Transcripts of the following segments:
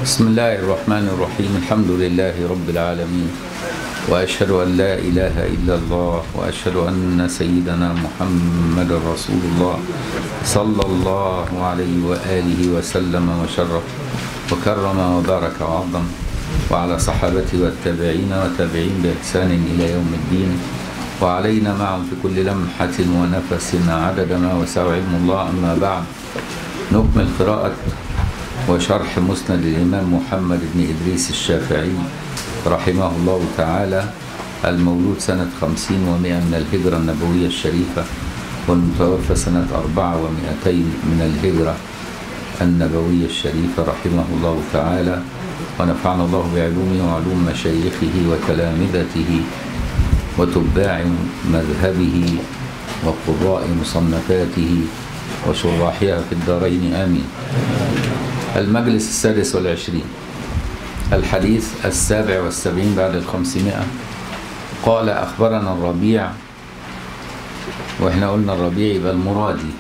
بسم الله الرحمن الرحيم الحمد لله رب العالمين وأشهد أن لا إله إلا الله وأشهد أن سيدنا محمد رسول الله صلى الله عليه وآله وسلم وشرف وكرم وبارك وعظم وعلى صحابته والتابعين والتابعين بإحسان إلى يوم الدين وعلينا معهم في كل لمحة ونفس عدد ما وسع علم الله أما بعد نكمل قراءة وشرح مسند الإمام محمد بن إدريس الشافعي رحمه الله تعالى المولود سنة خمسين ومائة من الهجرة النبوية الشريفة والمتوفى سنة أربعة ومائتين من الهجرة النبوية الشريفة رحمه الله تعالى ونفعنا الله بعلومه وعلوم مشايخه وتلامذته وتباع مذهبه وقراء مصنفاته وشراحها في الدارين آمين المجلس السادس والعشرين الحديث السابع والسبعين بعد الخمسمائة قال أخبرنا الربيع وإحنا قلنا الربيع يبقى المرادي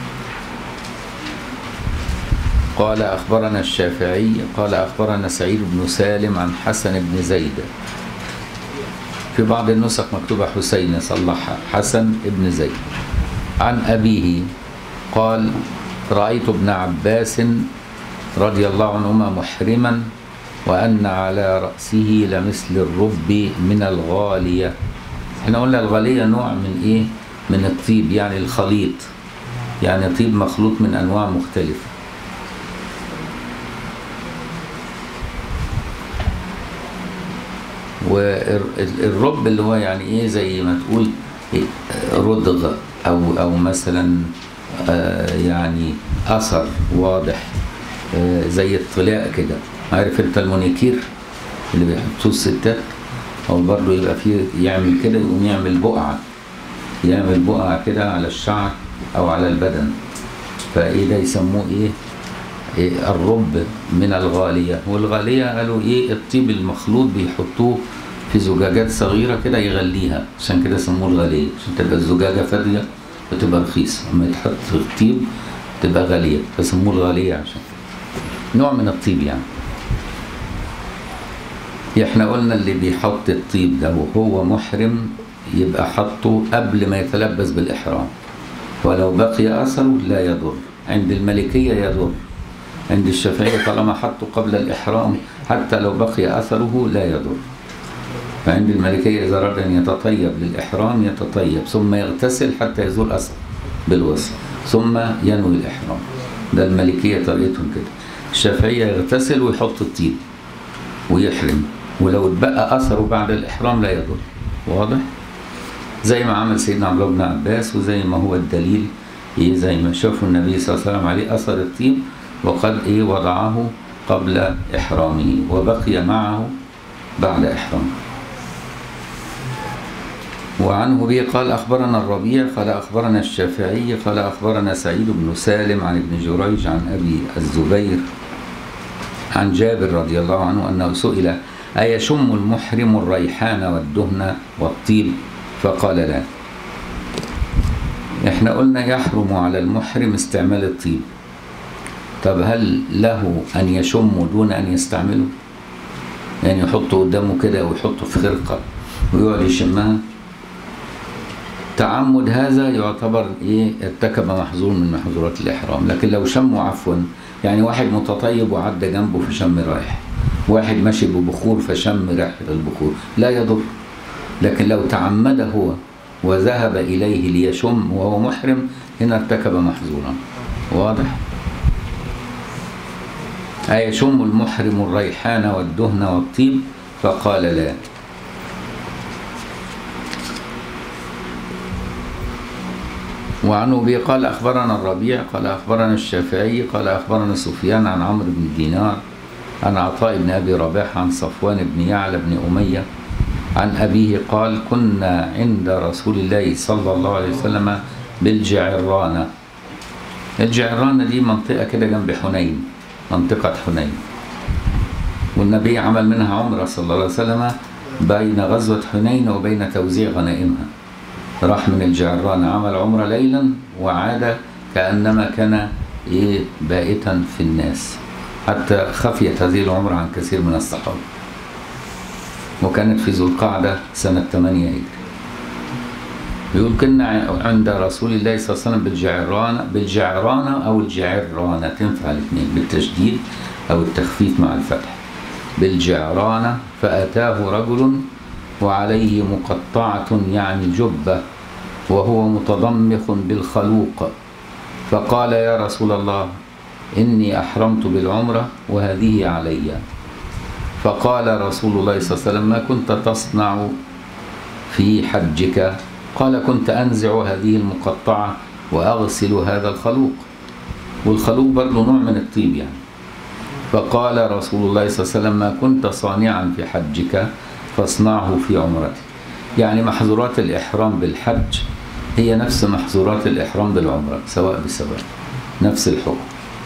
قال أخبرنا الشافعي قال أخبرنا سعيد بن سالم عن حسن بن زيد في بعض النسخ مكتوبة حسين صلحها حسن بن زيد عن أبيه قال رأيت ابن عباس رضي الله عنهما محرما وأن على رأسه لمثل الرب من الغالية احنا قلنا الغالية نوع من ايه من الطيب يعني الخليط يعني طيب مخلوط من أنواع مختلفة والرب اللي هو يعني ايه زي ما تقول إيه ردغ او او مثلا آه يعني اثر واضح آه زي الطلاء كده عارف انت المونيكير اللي بيحطوه الستات او برضه يبقى فيه يعمل كده يقوم يعمل بقعه يعمل بقعه كده على الشعر او على البدن فايه ده يسموه ايه إيه الرب من الغالية والغالية قالوا ايه الطيب المخلوط بيحطوه في زجاجات صغيرة كده يغليها عشان كده سموه الغالية عشان تبقى الزجاجة فاضية وتبقى رخيصة لما يتحط الطيب تبقى غالية فسموه الغالية عشان نوع من الطيب يعني احنا قلنا اللي بيحط الطيب ده وهو محرم يبقى حطه قبل ما يتلبس بالإحرام ولو بقي أثره لا يضر عند الملكية يضر عند الشافعية طالما حطه قبل الإحرام حتى لو بقي أثره لا يضر فعند المالكية إذا أراد أن يتطيب للإحرام يتطيب ثم يغتسل حتى يزول أثر بالوصل ثم ينوي الإحرام ده المالكية طريقتهم كده الشافعية يغتسل ويحط الطيب ويحرم ولو اتبقى أثره بعد الإحرام لا يضر واضح؟ زي ما عمل سيدنا عبد الله بن عباس وزي ما هو الدليل إيه زي ما شافوا النبي صلى الله عليه وسلم عليه أثر الطيب وقد إيه وضعه قبل إحرامه وبقي معه بعد إحرامه وعنه به قال أخبرنا الربيع قال أخبرنا الشافعي قال أخبرنا سعيد بن سالم عن ابن جريج عن أبي الزبير عن جابر رضي الله عنه أنه سئل أيشم المحرم الريحان والدهن والطيب فقال لا احنا قلنا يحرم على المحرم استعمال الطيب طب هل له أن يشم دون أن يستعمله يعني يحطه قدامه كده ويحطه في خرقة ويقعد يشمها تعمد هذا يعتبر ايه ارتكب محظور من محظورات الإحرام لكن لو شمه عفوا يعني واحد متطيب وعدى جنبه فشم رائحة واحد ماشي ببخور فشم ريحة البخور لا يضر لكن لو تعمد هو وذهب إليه ليشم وهو محرم هنا ارتكب محظورا واضح؟ أيشم المحرم الريحان والدهن والطيب فقال لا وعنه به قال أخبرنا الربيع قال أخبرنا الشافعي قال أخبرنا سفيان عن عمرو بن دينار عن عطاء بن أبي رباح عن صفوان بن يعلى بن أمية عن أبيه قال كنا عند رسول الله صلى الله عليه وسلم بالجعرانة الجعرانة دي منطقة كده جنب حنين منطقة حنين والنبي عمل منها عمرة صلى الله عليه وسلم بين غزوة حنين وبين توزيع غنائمها راح من الجعران عمل عمرة ليلا وعاد كأنما كان إيه بائتا في الناس حتى خفيت هذه العمرة عن كثير من الصحابة وكانت في ذو القعدة سنة 8 هجري بيقول كنا عند رسول الله صلى الله عليه وسلم بالجعرانة بالجعرانة أو الجعرانة تنفع الاثنين بالتشديد أو التخفيف مع الفتح بالجعرانة فأتاه رجل وعليه مقطعة يعني جبة وهو متضمخ بالخلوق فقال يا رسول الله إني أحرمت بالعمرة وهذه علي فقال رسول الله صلى الله عليه وسلم ما كنت تصنع في حجك قال كنت أنزع هذه المقطعة وأغسل هذا الخلوق والخلوق برضه نوع من الطيب يعني فقال رسول الله صلى الله عليه وسلم ما كنت صانعا في حجك فاصنعه في عمرتك يعني محظورات الإحرام بالحج هي نفس محظورات الإحرام بالعمرة سواء بسواء نفس الحكم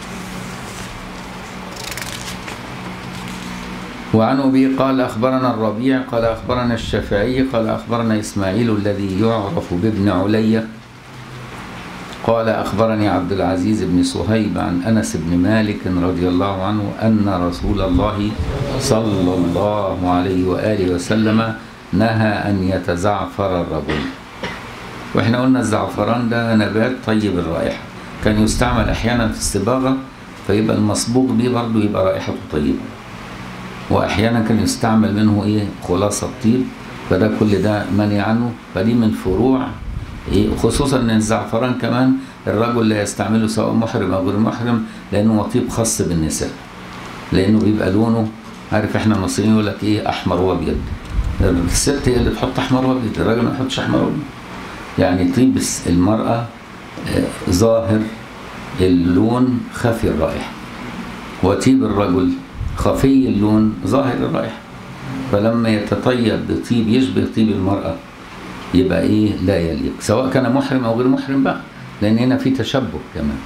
وعن أبي قال أخبرنا الربيع قال أخبرنا الشافعي قال أخبرنا إسماعيل الذي يعرف بابن علي قال أخبرني عبد العزيز بن صهيب عن أنس بن مالك رضي الله عنه أن رسول الله صلى الله عليه وآله وسلم نهى أن يتزعفر الرجل وإحنا قلنا الزعفران ده نبات طيب الرائحة كان يستعمل أحيانا في الصباغة فيبقى المصبوغ بيه برضه يبقى رائحته طيبة واحيانا كان يستعمل منه ايه خلاصه طيب فده كل ده منهي عنه فدي من فروع إيه خصوصا ان الزعفران كمان الرجل لا يستعمله سواء محرم او غير محرم لانه هو طيب خاص بالنساء لانه بيبقى لونه عارف احنا المصريين يقول لك ايه احمر وابيض الست هي اللي تحط احمر وابيض الراجل ما يحطش احمر وابيض يعني طيب المراه آه ظاهر اللون خفي الرائحه وطيب الرجل خفي اللون ظاهر الرائحة فلما يتطيب بطيب يشبه طيب المرأة يبقى ايه لا يليق سواء كان محرم او غير محرم بقى لان هنا في تشبه كمان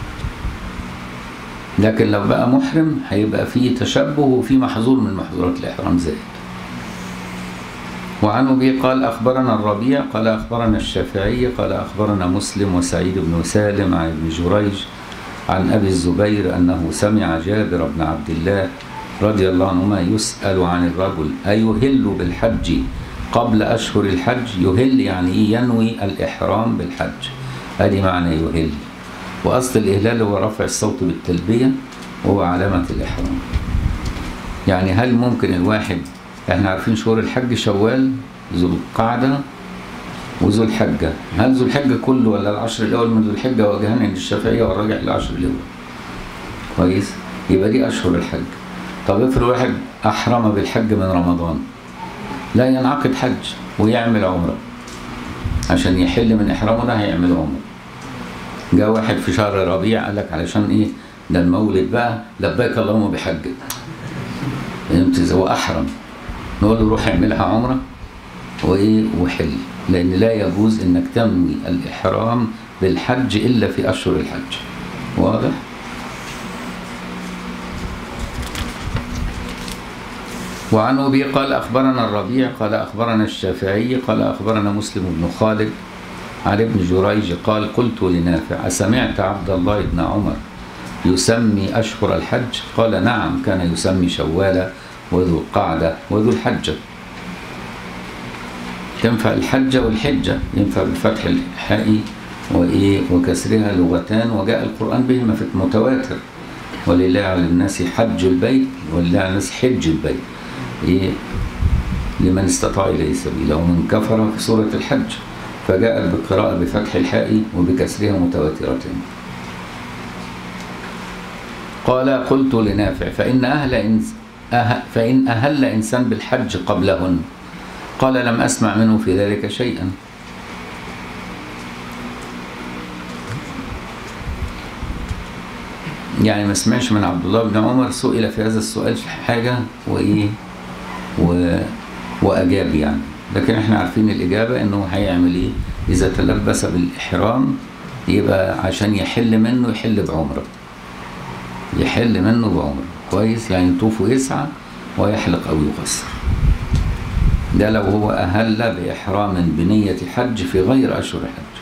لكن لو بقى محرم هيبقى فيه تشبه وفي محظور من محظورات الاحرام زائد وعن ابي قال اخبرنا الربيع قال اخبرنا الشافعي قال اخبرنا مسلم وسعيد بن سالم عن ابن جريج عن أبي الزبير أنه سمع جابر بن عبد الله رضي الله عنهما يسأل عن الرجل أيهل بالحج قبل أشهر الحج يهل يعني إيه ينوي الإحرام بالحج هذه معنى يهل وأصل الإهلال هو رفع الصوت بالتلبية وهو علامة الإحرام يعني هل ممكن الواحد احنا عارفين شهور الحج شوال ذو القعدة وذو الحجة هل ذو الحجة كله ولا العشر الأول من ذو الحجة وجهان عند الشافعية والراجح العشر الأول كويس يبقى دي أشهر الحج طب افرض واحد أحرم بالحج من رمضان لا ينعقد حج ويعمل عمرة عشان يحل من إحرامه ده هيعمل عمرة جاء واحد في شهر ربيع قال لك علشان إيه ده المولد بقى لبيك اللهم بحجك فهمت هو أحرم نقول له روح اعملها عمرة وإيه وحل لأن لا يجوز إنك تنوي الإحرام بالحج إلا في أشهر الحج واضح؟ وعن أبي قال أخبرنا الربيع قال أخبرنا الشافعي قال أخبرنا مسلم بن خالد عن ابن جريج قال قلت لنافع أسمعت عبد الله بن عمر يسمي أشهر الحج قال نعم كان يسمي شوال وذو القعدة وذو الحجة تنفع الحجة والحجة ينفع بالفتح الحائي وإيه وكسرها لغتان وجاء القرآن بهما في متواتر ولله على الناس حج البيت ولله على الناس حج البيت إيه لمن استطاع إليه سبيلا ومن كفر في سورة الحج فجاءت بالقراءة بفتح الحاء وبكسرها متواترتين قال قلت لنافع فإن أهل إنس أه فإن أهل إنسان بالحج قبلهن قال لم أسمع منه في ذلك شيئا يعني ما سمعش من عبد الله بن عمر سئل في هذا السؤال حاجة وإيه و... وأجاب يعني لكن احنا عارفين الإجابة إنه هيعمل إيه إذا تلبس بالإحرام يبقى عشان يحل منه يحل بعمرة يحل منه بعمرة كويس يعني يطوف ويسعى ويحلق أو يقصر ده لو هو أهل بإحرام بنية حج في غير أشهر الحج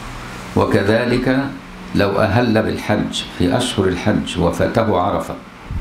وكذلك لو أهل بالحج في أشهر الحج وفاته عرفة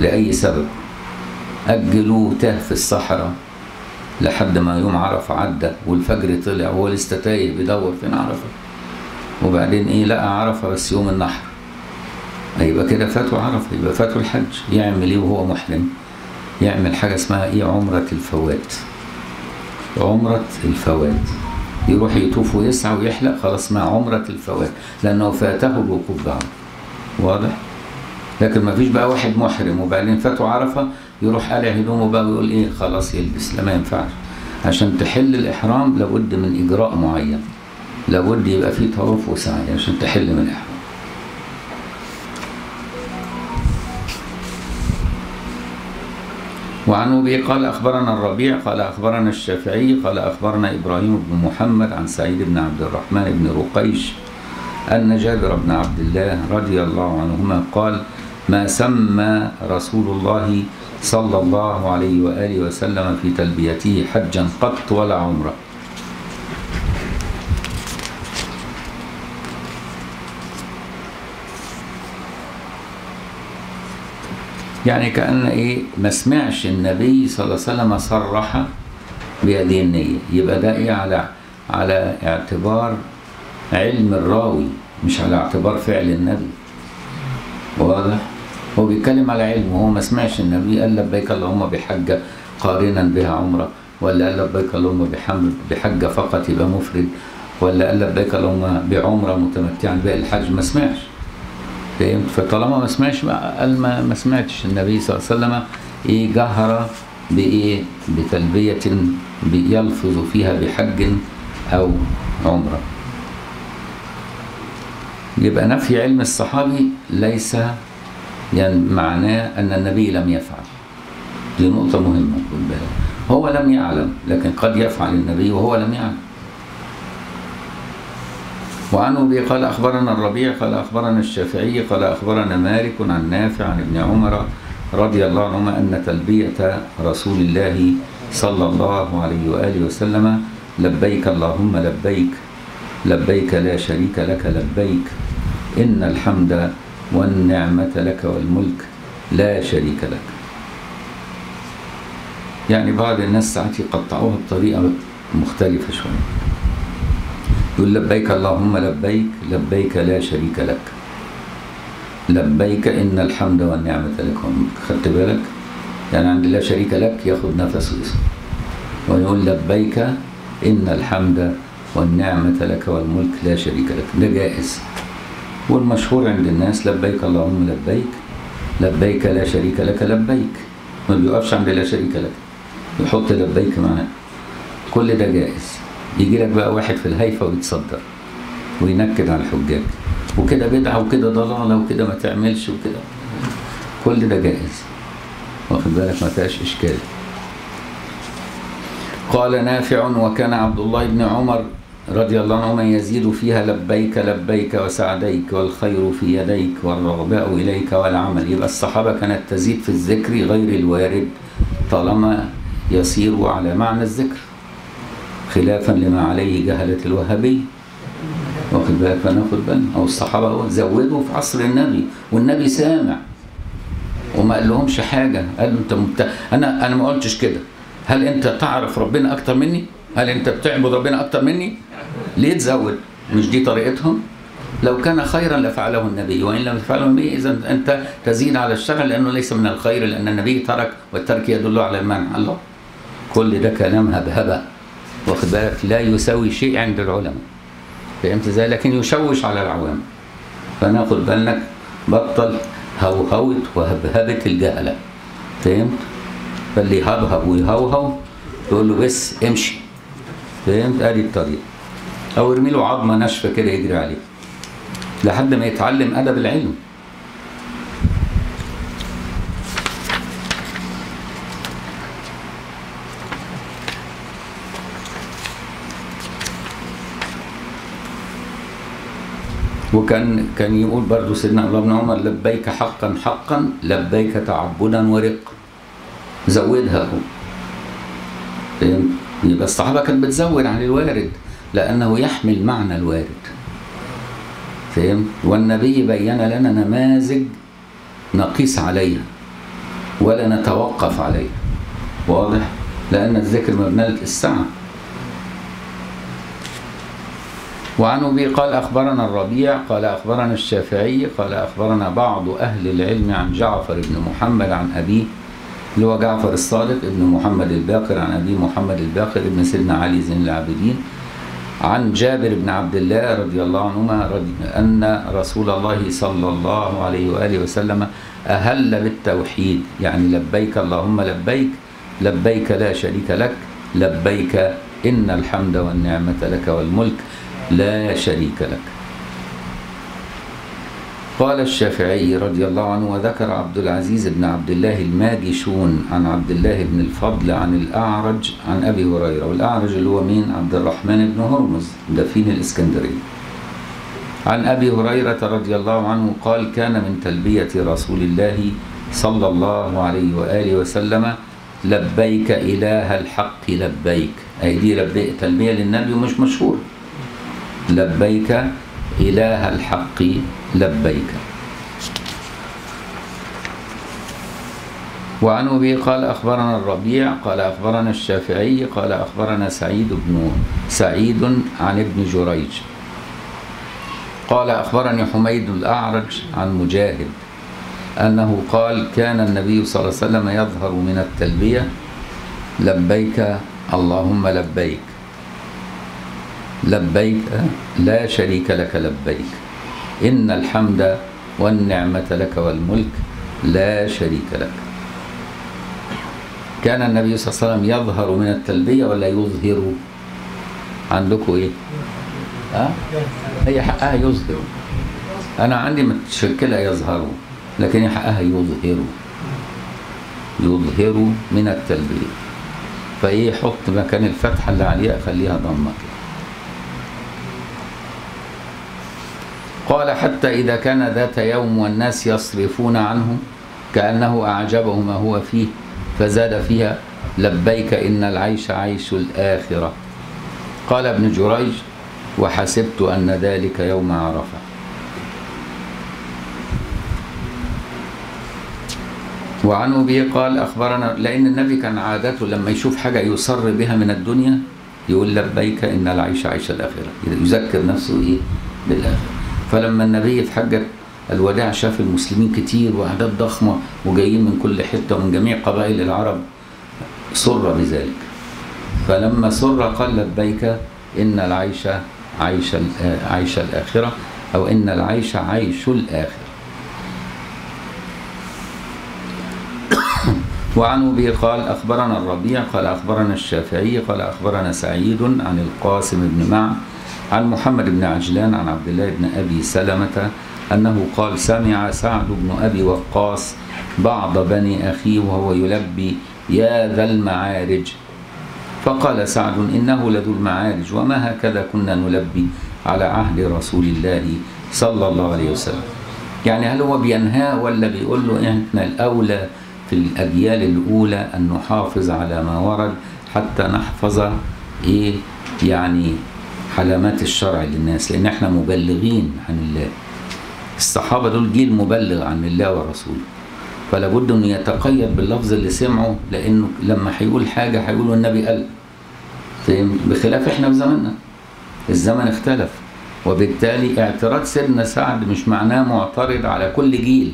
لأي سبب أجلوه تاه في الصحراء لحد ما يوم عرفة عدى والفجر طلع وهو لسه تايه بيدور فين عرفة وبعدين ايه لقى عرفة بس يوم النحر يبقى كده فاتوا عرفة يبقى فاتوا الحج يعمل ايه وهو محرم يعمل حاجة اسمها ايه عمرة الفوات عمرة الفوات يروح يطوف ويسعى ويحلق خلاص اسمها عمرة الفوات لأنه فاته الوقوف بعرفة واضح؟ لكن ما فيش بقى واحد محرم وبعدين فاته عرفة يروح قالع هدومه بقى ويقول ايه خلاص يلبس لا ما ينفعش عشان تحل الإحرام لابد من إجراء معين لابد يبقى فيه طواف وسعي عشان تحل من الإحرام وعن أبي قال أخبرنا الربيع قال أخبرنا الشافعي قال أخبرنا إبراهيم بن محمد عن سعيد بن عبد الرحمن بن رقيش أن جابر بن عبد الله رضي الله عنهما قال ما سمى رسول الله صلى الله عليه وآله وسلم في تلبيته حجا قط ولا عمره يعني كأن إيه ما سمعش النبي صلى الله عليه وسلم صرح بهذه النية يبقى ده إيه على على اعتبار علم الراوي مش على اعتبار فعل النبي واضح هو بيتكلم على علم وهو ما سمعش النبي قال لبيك اللهم بحجة قارنا بها عمرة ولا قال لبيك اللهم بحمد بحجة فقط يبقى مفرد ولا قال لبيك اللهم بعمرة متمتعا بها الحج ما سمعش فهمت فطالما ما سمعش قال ما, ما سمعتش النبي صلى الله عليه وسلم ايه جهر بايه بتلبية يلفظ فيها بحج او عمره يبقى نفي علم الصحابي ليس يعني معناه ان النبي لم يفعل دي نقطة مهمة خد بالك هو لم يعلم لكن قد يفعل النبي وهو لم يعلم وعن أبي قال أخبرنا الربيع قال أخبرنا الشافعي قال أخبرنا مالك عن نافع عن ابن عمر رضي الله عنهما أن تلبية رسول الله صلى الله عليه وآله وسلم لبيك اللهم لبيك لبيك لا شريك لك لبيك إن الحمد والنعمة لك والملك لا شريك لك يعني بعض الناس ساعات يقطعوها بطريقة مختلفة شوية يقول لبيك اللهم لبيك لبيك لا شريك لك لبيك إن الحمد والنعمة لك والملك خدت بالك يعني عند لا شريك لك ياخد نفسه اسمه ويقول لبيك إن الحمد والنعمة لك والملك لا شريك لك ده جائز والمشهور عند الناس لبيك اللهم لبيك لبيك لا شريك لك لبيك ما بيقفش عند لا شريك لك يحط لبيك معاه كل ده جائز يجي لك بقى واحد في الهيفا ويتصدر وينكد على الحجاج وكده بدعة وكده ضلالة وكده ما تعملش وكده كل ده جائز واخد بالك ما فيهاش إشكال قال نافع وكان عبد الله بن عمر رضي الله عنهما يزيد فيها لبيك لبيك وسعديك والخير في يديك والرغباء إليك والعمل يبقى الصحابة كانت تزيد في الذكر غير الوارد طالما يسير على معنى الذكر خلافا لما عليه جهلة الوهابية واخد بالك فناخد بالنا او الصحابه زودوا في عصر النبي والنبي سامع وما قال لهمش حاجه قال له انت مبت... انا انا ما قلتش كده هل انت تعرف ربنا اكتر مني هل انت بتعبد ربنا اكتر مني ليه تزود مش دي طريقتهم لو كان خيرا لفعله النبي وان لم يفعله النبي اذا انت تزيد على الشر لانه ليس من الخير لان النبي ترك والترك يدل على المنع الله كل ده كلام هبهبه واخد بالك لا يساوي شيء عند العلماء فهمت ازاي لكن يشوش على العوام فناخد بالك بطل هوهوة وهبهبة الجهلة فهمت فاللي يهبهب ويهوهو تقول له بس امشي فهمت ادي الطريق او ارمي له عظمة ناشفة كده يجري عليه لحد ما يتعلم ادب العلم وكان كان يقول برضه سيدنا عبد الله بن عمر لبيك حقا حقا لبيك تعبدا ورقا زودها هو فهمت يبقى الصحابه كانت بتزود عن الوارد لانه يحمل معنى الوارد فهمت والنبي بين لنا نماذج نقيس عليها ولا نتوقف عليه واضح لأن الذكر مبنى للسمع وعن أبي قال أخبرنا الربيع قال أخبرنا الشافعي قال أخبرنا بعض أهل العلم عن جعفر بن محمد عن أبيه اللي هو جعفر الصادق ابن محمد الباقر عن أبي محمد الباقر ابن سيدنا علي زين العابدين عن جابر بن عبد الله رضي الله عنهما رضي أن رسول الله صلى الله عليه وآله وسلم أهل بالتوحيد يعني لبيك اللهم لبيك لبيك لا شريك لك لبيك إن الحمد والنعمة لك والملك لا شريك لك قال الشافعي رضي الله عنه وذكر عبد العزيز بن عبد الله الماجشون عن عبد الله بن الفضل عن الأعرج عن أبي هريرة والأعرج اللي هو مين عبد الرحمن بن هرمز دفين الإسكندرية عن أبي هريرة رضي الله عنه قال كان من تلبية رسول الله صلى الله عليه وآله وسلم لبيك إله الحق لبيك أي دي لبيك تلبية للنبي ومش مشهور لبيك إله الحق لبيك وعن أبي قال أخبرنا الربيع قال أخبرنا الشافعي قال أخبرنا سعيد بن سعيد عن ابن جريج قال أخبرني حميد الأعرج عن مجاهد أنه قال كان النبي صلى الله عليه وسلم يظهر من التلبية لبيك اللهم لبيك لبيك لا شريك لك لبيك إن الحمد والنعمة لك والملك لا شريك لك كان النبي صلى الله عليه وسلم يظهر من التلبية ولا يظهر عندكم إيه أه؟ هي حقها يظهر أنا عندي متشكلة يظهر لكن هي حقها يظهر يظهر من التلبية فإيه حط مكان الفتحة اللي عليها خليها ضمة كده قال حتى إذا كان ذات يوم والناس يصرفون عنه كأنه أعجبه ما هو فيه فزاد فيها لبيك إن العيش عيش الآخرة قال ابن جريج وحسبت أن ذلك يوم عرفة وعن أبي قال أخبرنا لأن النبي كان عادته لما يشوف حاجة يصر بها من الدنيا يقول لبيك إن العيش عيش الآخرة يذكر نفسه إيه بالآخرة فلما النبي في حجة الوداع شاف المسلمين كتير وأعداد ضخمة وجايين من كل حتة ومن جميع قبائل العرب سر بذلك فلما سر قال لبيك إن العيش عيش عيش الآخرة أو إن العيش عيش الآخرة وعن أبي قال أخبرنا الربيع قال أخبرنا الشافعي قال أخبرنا سعيد عن القاسم بن معن عن محمد بن عجلان عن عبد الله بن أبي سلمة أنه قال سمع سعد بن أبي وقاص بعض بني أخيه وهو يلبي يا ذا المعارج فقال سعد إنه لذو المعارج وما هكذا كنا نلبي على عهد رسول الله صلى الله عليه وسلم يعني هل هو بينهاه ولا بيقول له إحنا الأولى في الأجيال الأولى أن نحافظ على ما ورد حتى نحفظ إيه يعني علامات الشرع للناس لأن احنا مبلغين عن الله الصحابة دول جيل مبلغ عن الله ورسوله فلا بد انه يتقيد باللفظ اللي سمعه لانه لما هيقول حاجه هيقولوا النبي قال فاهم بخلاف احنا في زماننا الزمن اختلف وبالتالي اعتراض سيدنا سعد مش معناه معترض على كل جيل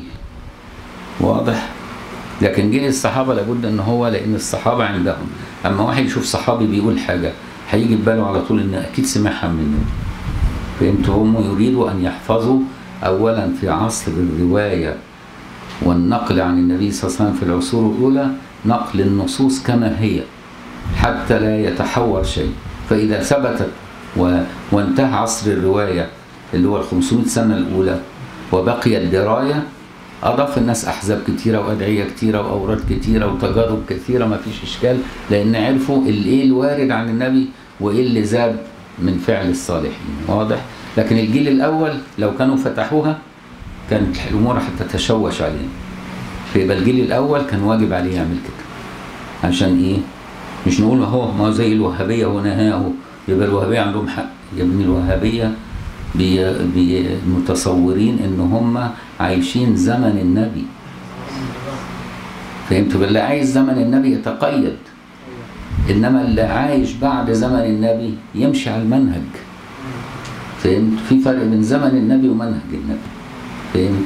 واضح لكن جيل الصحابه لابد ان هو لان الصحابه عندهم اما واحد يشوف صحابي بيقول حاجه هيجي في باله على طول ان اكيد سمعها منه فهمت هم يريدوا ان يحفظوا اولا في عصر الروايه والنقل عن النبي صلى الله عليه وسلم في العصور الأولى نقل النصوص كما هي حتى لا يتحور شيء فإذا ثبتت و... وانتهى عصر الرواية اللي هو ال 500 سنة الأولى وبقي الدراية أضاف الناس أحزاب كتيرة وأدعية كتيرة وأوراد كتيرة وتجارب كثيرة ما فيش إشكال لأن عرفوا الإيه الوارد عن النبي وإيه اللي زاد من فعل الصالحين واضح؟ لكن الجيل الأول لو كانوا فتحوها كانت الامور هتتشوش علينا فيبقى الجيل الاول كان واجب عليه يعمل كده عشان ايه مش نقول اهو ما هو زي الوهابيه هنا اهو يبقى الوهابيه عندهم حق يا ابن الوهابيه بي بي متصورين ان هم عايشين زمن النبي فهمت بالله عايز زمن النبي يتقيد انما اللي عايش بعد زمن النبي يمشي على المنهج فهمت في فرق بين زمن النبي ومنهج النبي فهمت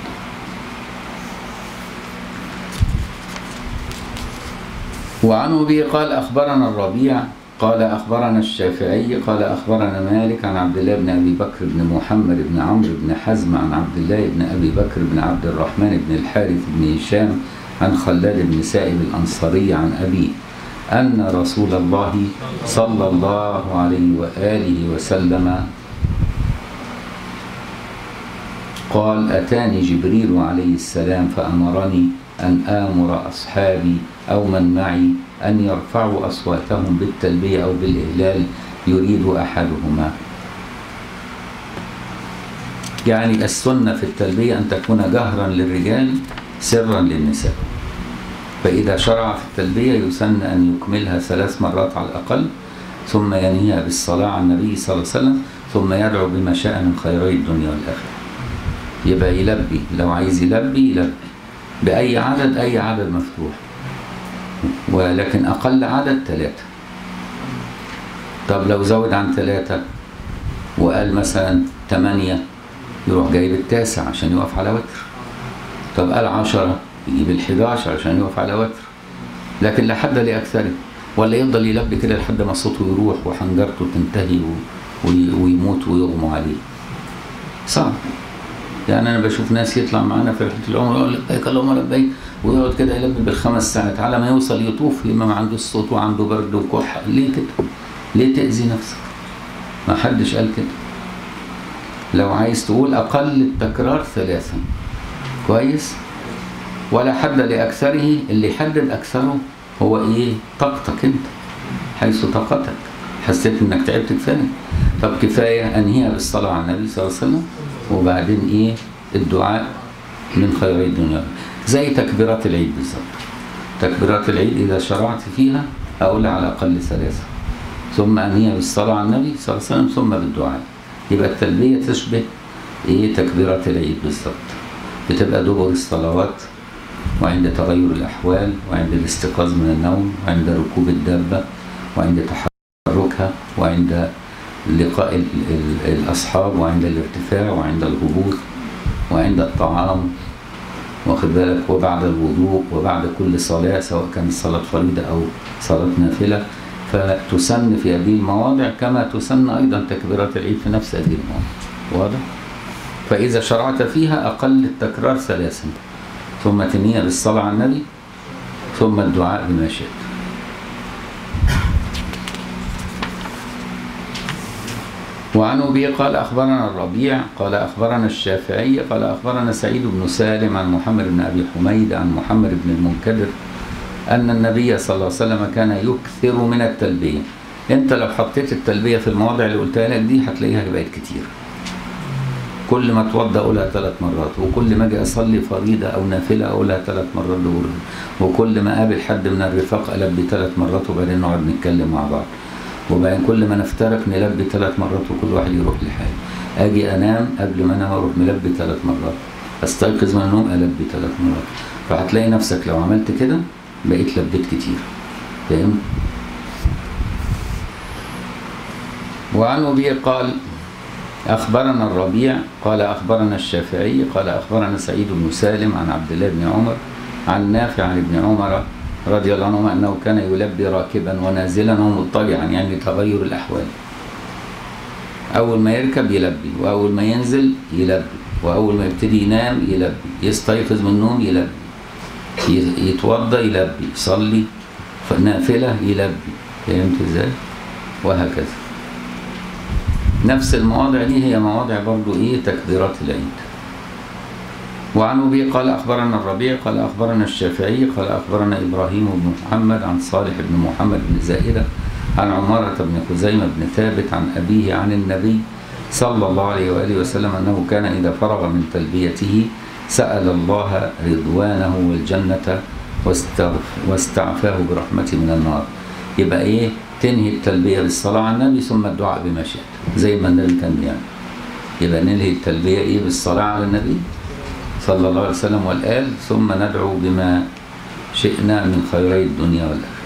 وعنه به قال أخبرنا الربيع قال أخبرنا الشافعي قال أخبرنا مالك عن عبد الله بن أبي بكر بن محمد بن عمرو بن حزم عن عبد الله بن أبي بكر بن عبد الرحمن بن الحارث بن هشام عن خلاد بن سائب الأنصاري عن أبيه أن رسول الله صلى الله عليه وآله وسلم قال أتاني جبريل عليه السلام فأمرني أن آمر أصحابي أو من معي أن يرفعوا أصواتهم بالتلبية أو بالإهلال يريد أحدهما يعني السنة في التلبية أن تكون جهرا للرجال سرا للنساء فإذا شرع في التلبية يسن أن يكملها ثلاث مرات على الأقل ثم ينهيها بالصلاة على النبي صلى الله عليه وسلم ثم يدعو بما شاء من خيري الدنيا والآخرة يبقى يلبي لو عايز يلبي يلبي بأي عدد أي عدد مفتوح ولكن أقل عدد ثلاثة طب لو زود عن ثلاثة وقال مثلا ثمانية يروح جايب التاسع عشان يقف على وتر طب قال عشرة يجيب الحداشر عشان يقف على وتر لكن لا حد لأكثره ولا يفضل يلبي كده لحد ما صوته يروح وحنجرته تنتهي ويموت ويغمى عليه صعب يعني انا بشوف ناس يطلع معانا في رحله العمر يقول لبيك اللهم لبيك ويقعد كده يلبي بالخمس ساعات على ما يوصل يطوف يبقى ما عندوش صوت وعنده برد وكحه ليه كده؟ ليه تاذي نفسك؟ ما حدش قال كده لو عايز تقول اقل التكرار ثلاثا كويس؟ ولا حد لاكثره اللي يحدد اكثره هو ايه؟ طاقتك انت حيث طاقتك حسيت انك تعبت كفايه طب كفايه انهيها بالصلاه على النبي صلى الله عليه وسلم وبعدين ايه الدعاء من خير الدنيا زي تكبيرات العيد بالظبط تكبيرات العيد اذا شرعت فيها اقول على الاقل ثلاثه ثم انهيها بالصلاه على النبي صلى الله عليه وسلم ثم بالدعاء يبقى التلبيه تشبه ايه تكبيرات العيد بالظبط بتبقى دبر الصلوات وعند تغير الاحوال وعند الاستيقاظ من النوم وعند ركوب الدابه وعند تحركها وعند لقاء ال ال الأصحاب وعند الارتفاع وعند الهبوط وعند الطعام واخد بالك وبعد الوضوء وبعد كل صلاة سواء كانت صلاة فريضة أو صلاة نافلة فتسن في هذه المواضع كما تسن أيضا تكبيرات العيد في نفس هذه المواضع واضح؟ فإذا شرعت فيها أقل التكرار ثلاثا ثم تنية بالصلاة على النبي ثم الدعاء بما شئت وعن أبي قال أخبرنا الربيع قال أخبرنا الشافعي قال أخبرنا سعيد بن سالم عن محمد بن أبي حميد عن محمد بن المنكدر أن النبي صلى الله عليه وسلم كان يكثر من التلبية أنت لو حطيت التلبية في المواضع اللي قلتها لك دي هتلاقيها بقت كتير كل ما اتوضى اقولها ثلاث مرات وكل ما اجي اصلي فريضه او نافله اقولها ثلاث مرات دور وكل ما اقابل حد من الرفاق البي ثلاث مرات وبعدين نقعد نتكلم مع بعض وبعدين كل ما نفترق نلبي ثلاث مرات وكل واحد يروح لحاله اجي انام قبل ما انام اروح ملبي ثلاث مرات استيقظ من النوم البي ثلاث مرات فهتلاقي نفسك لو عملت كده بقيت لبيت كتير فاهم وعن ابي قال اخبرنا الربيع قال اخبرنا الشافعي قال اخبرنا سعيد بن سالم عن عبد الله بن عمر عن نافع عن ابن عمر رضي الله عنهما أنه كان يلبي راكبا ونازلا ومضطجعا يعني تغير الأحوال أول ما يركب يلبي وأول ما ينزل يلبي وأول ما يبتدي ينام يلبي يستيقظ من النوم يلبي يتوضى يلبي يصلي نافلة يلبي فهمت ازاي؟ وهكذا نفس المواضع دي هي مواضع برضو ايه تكبيرات العيد وعن أبي قال أخبرنا الربيع قال أخبرنا الشافعي قال أخبرنا إبراهيم بن محمد عن صالح بن محمد بن زائدة عن عمارة بن خزيمة بن ثابت عن أبيه عن النبي صلى الله عليه وآله وسلم أنه كان إذا فرغ من تلبيته سأل الله رضوانه والجنة واستعفاه برحمته من النار يبقى إيه تنهي التلبية بالصلاة على النبي ثم الدعاء بما شئت زي ما النبي كان بيعمل يبقى ننهي التلبية إيه بالصلاة على النبي صلى الله عليه وسلم والآل ثم ندعو بما شئنا من خيري الدنيا والآخرة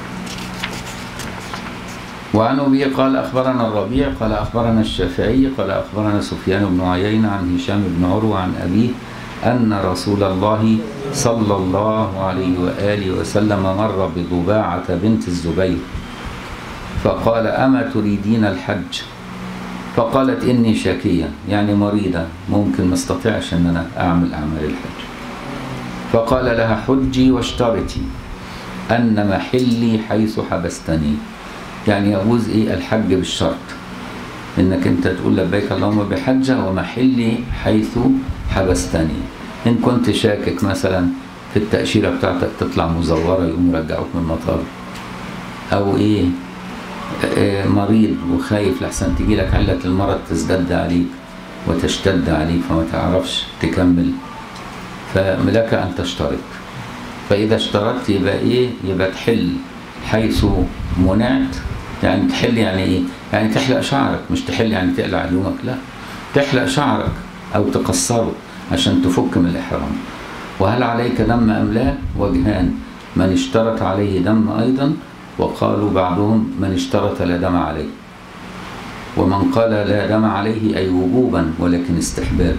وعن أبي قال أخبرنا الربيع قال أخبرنا الشافعي قال أخبرنا سفيان بن عيينة عن هشام بن عروة عن أبيه أن رسول الله صلى الله عليه وآله وسلم مر بضباعة بنت الزبير فقال أما تريدين الحج فقالت إني شاكية يعني مريضة ممكن ما استطيعش أن أنا أعمل أعمال الحج فقال لها حجي واشترطي أن محلي حيث حبستني يعني يجوز إيه الحج بالشرط إنك أنت تقول لبيك اللهم بحجة ومحلي حيث حبستني إن كنت شاكك مثلا في التأشيرة بتاعتك تطلع مزورة يقوم يرجعوك من المطار أو إيه آه، مريض وخايف لحسن تجي لك علة المرض تزداد عليك وتشتد عليك فما تعرفش تكمل فلك أن تشترط فإذا اشترطت يبقى إيه يبقى تحل حيث منعت يعني تحل يعني إيه يعني تحلق شعرك مش تحل يعني تقلع هدومك لا تحلق شعرك أو تقصره عشان تفك من الإحرام وهل عليك دم أم لا وجهان من اشترط عليه دم أيضا وقالوا بعضهم من اشترط لا دم عليه ومن قال لا دم عليه أي وجوبا ولكن استحباب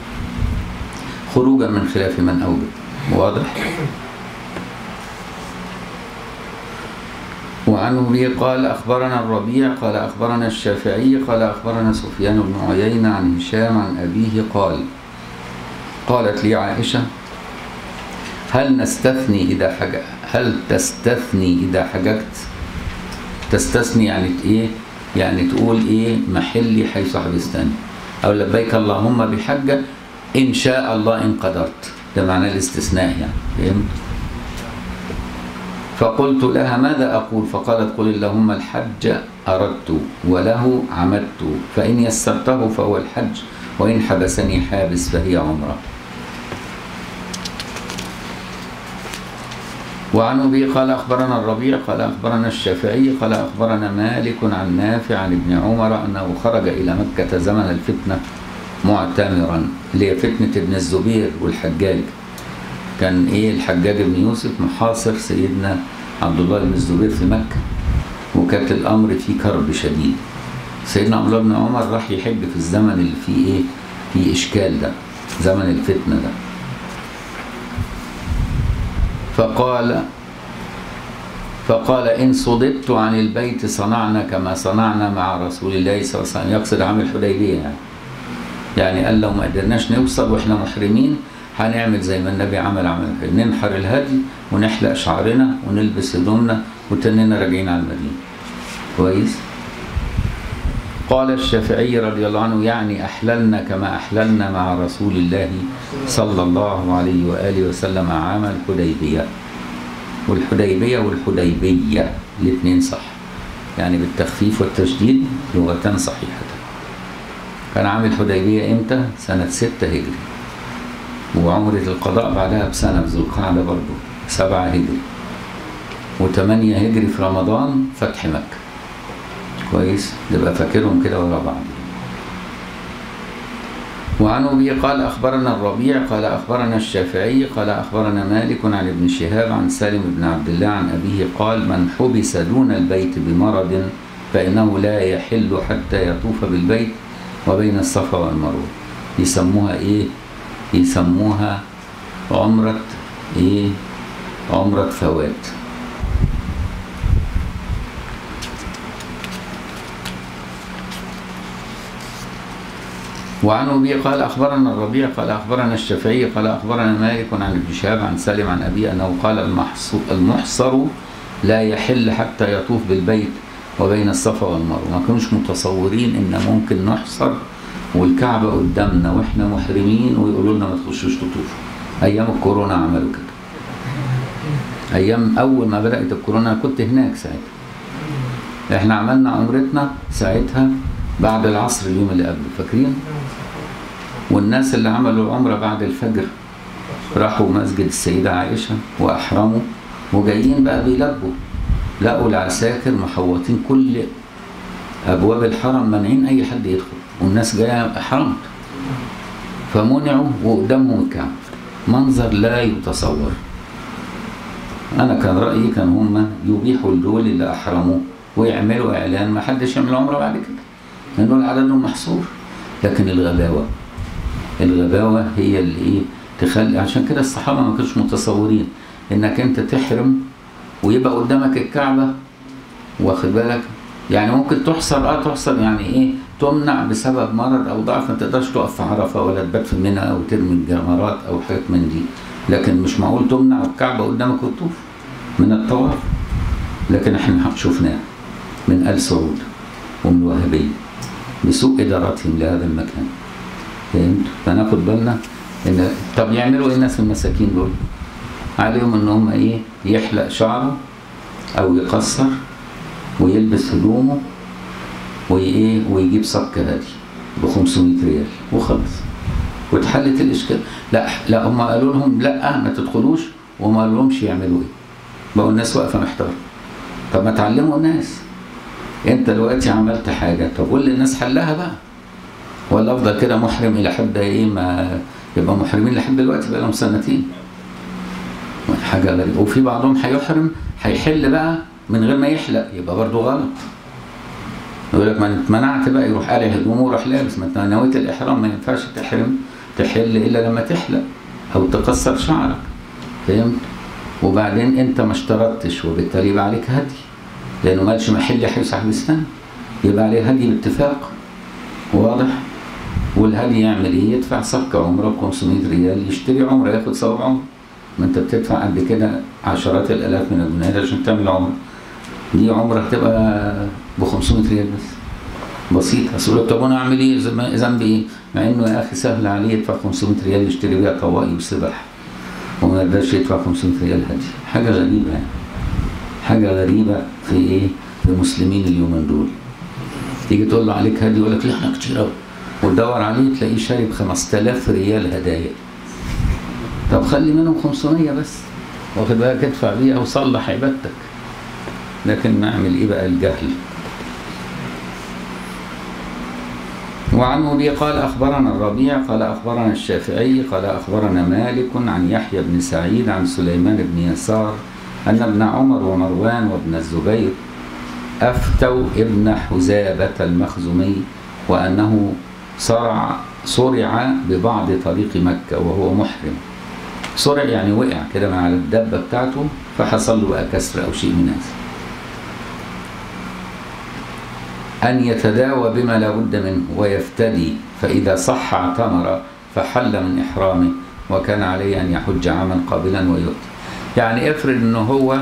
خروجا من خلاف من أوجب واضح وعنه به قال أخبرنا الربيع قال أخبرنا الشافعي قال أخبرنا سفيان بن عيينة عن هشام عن أبيه قال قالت لي عائشة هل نستثني إذا حج هل تستثني إذا حججت تستثني يعني ايه يعني تقول ايه محلي حيث حبستني او لبيك اللهم بحجة ان شاء الله ان قدرت ده معناه الاستثناء يعني فهمت فقلت لها ماذا أقول فقالت قل اللهم الحج أردت وله عمدت فإن يسرته فهو الحج وإن حبسني حابس فهي عمره وعن أبي قال أخبرنا الربيع قال أخبرنا الشافعي قال أخبرنا مالك عن نافع عن ابن عمر أنه خرج إلى مكة زمن الفتنة معتمرا اللي هي فتنة ابن الزبير والحجاج كان إيه الحجاج بن يوسف محاصر سيدنا عبد الله بن الزبير في مكة وكانت الأمر فيه كرب شديد سيدنا عبد الله بن عمر راح يحج في الزمن اللي فيه إيه فيه إشكال ده زمن الفتنة ده فقال فقال إن صددت عن البيت صنعنا كما صنعنا مع رسول الله صلى الله عليه وسلم يقصد عام الحديبية يعني يعني قال لو ما قدرناش نوصل واحنا محرمين هنعمل زي ما النبي عمل عمل الحديبية. ننحر الهدي ونحلق شعرنا ونلبس هدومنا وتننا راجعين على المدينة كويس قال الشافعي رضي الله عنه يعني أحللنا كما أحللنا مع رسول الله صلى الله عليه وآله وسلم عام الحديبية والحديبية والحديبية الاثنين صح يعني بالتخفيف والتشديد لغتان صحيحتان كان عام الحديبية إمتى؟ سنة ستة هجري وعمرة القضاء بعدها بسنة في ذو القعدة برضه سبعة هجري وثمانية هجري في رمضان فتح مكة كويس نبقى فاكرهم كده ورا بعض وعن أبي قال أخبرنا الربيع قال أخبرنا الشافعي قال أخبرنا مالك عن ابن شهاب عن سالم بن عبد الله عن أبيه قال من حبس دون البيت بمرض فإنه لا يحل حتى يطوف بالبيت وبين الصفا والمروة يسموها إيه؟ يسموها عمرة إيه؟ عمرة فوات وعن أبي قال أخبرنا الربيع قال أخبرنا الشافعي قال أخبرنا مالك عن ابن شهاب عن سالم عن أبي أنه قال المحص- المحصر لا يحل حتى يطوف بالبيت وبين الصفا والمروة ما كانوش متصورين إن ممكن نحصر والكعبة قدامنا وإحنا محرمين ويقولوا لنا ما تخشوش تطوفوا أيام الكورونا عملوا كده أيام أول ما بدأت الكورونا كنت هناك ساعتها إحنا عملنا عمرتنا ساعتها بعد العصر اليوم اللي قبله فاكرين؟ والناس اللي عملوا العمرة بعد الفجر راحوا مسجد السيدة عائشة وأحرموا وجايين بقى بيلبوا لقوا العساكر محوطين كل أبواب الحرم مانعين أي حد يدخل والناس جاية أحرمت فمنعوا وقدامهم الكعبة منظر لا يتصور انا كان رايي كان هم يبيحوا لدول اللي احرموا ويعملوا اعلان ما حدش يعمل عمره بعد كده لانه عددهم محصور لكن الغباوه الغباوه هي اللي ايه تخلي عشان كده الصحابه ما كانوش متصورين انك انت تحرم ويبقى قدامك الكعبه واخد بالك يعني ممكن تحصر اه تحصر يعني ايه تمنع بسبب مرض او ضعف ما تقدرش تقف في عرفه ولا تبات في منى او ترمي الجمرات او حاجات من دي لكن مش معقول تمنع الكعبه قدامك وتطوف من الطواف لكن احنا شفناه من ال سعود ومن الوهابيه بسوء ادارتهم لهذا المكان فهمت فناخد بالنا ان طب يعملوا ايه الناس المساكين دول عليهم ان هم ايه يحلق شعره او يقصر ويلبس هدومه وايه ويجيب صك هادي ب 500 ريال وخلص واتحلت الاشكال لا لا هم قالوا لهم لا ما تدخلوش وما قالوا لهمش يعملوا ايه بقوا الناس واقفه محتاره طب ما تعلموا الناس انت دلوقتي عملت حاجه طب قول للناس حلها بقى ولا افضل كده محرم الى حد ايه ما يبقى محرمين لحد دلوقتي بقى لهم سنتين حاجه غريبه وفي بعضهم هيحرم هيحل بقى من غير ما يحلق يبقى برضه غلط يقول لك ما انت منعت بقى يروح قالع هدومه وراح لابس ما انت نويت الاحرام ما ينفعش تحرم تحل الا لما تحلق او تقصر شعرك فهمت وبعدين انت ما اشترطتش وبالتالي يبقى عليك هدي لانه مالش محل يحيى على السنه يبقى عليه هدي باتفاق واضح والهدي يعمل ايه يدفع صك عمره ب 500 ريال يشتري عمره ياخد ثواب عمره ما انت بتدفع قد كده عشرات الالاف من الجنيهات عشان تعمل عمره دي عمره هتبقى ب 500 ريال بس بسيط اصل طب انا اعمل ايه ذنبي ايه؟ مع انه يا اخي سهل عليه يدفع 500 ريال يشتري بيها طواقي وسبح وما يقدرش يدفع 500 ريال هدي حاجه غريبه يعني حاجه غريبه في ايه؟ في المسلمين اليومين دول تيجي تقول له عليك هدي يقول لك لا احنا كتير قوي وتدور عليه تلاقيه شاري ب 5000 ريال هدايا طب خلي منهم 500 بس واخد بالك ادفع بيها وصلح عبادتك لكن نعمل ايه بقى الجهل وعن أبي قال أخبرنا الربيع قال أخبرنا الشافعي قال أخبرنا مالك عن يحيى بن سعيد عن سليمان بن يسار أن ابن عمر ومروان وابن الزبير أفتوا ابن حزابة المخزومي وأنه صرع صرع ببعض طريق مكة وهو محرم صرع يعني وقع كده مع الدابة بتاعته فحصل له بقى كسر أو شيء من هذا أن يتداوى بما لا بد منه ويفتدي فإذا صح اعتمر فحل من إحرامه وكان عليه أن يحج عاما قابلا ويؤتي يعني افرض أنه هو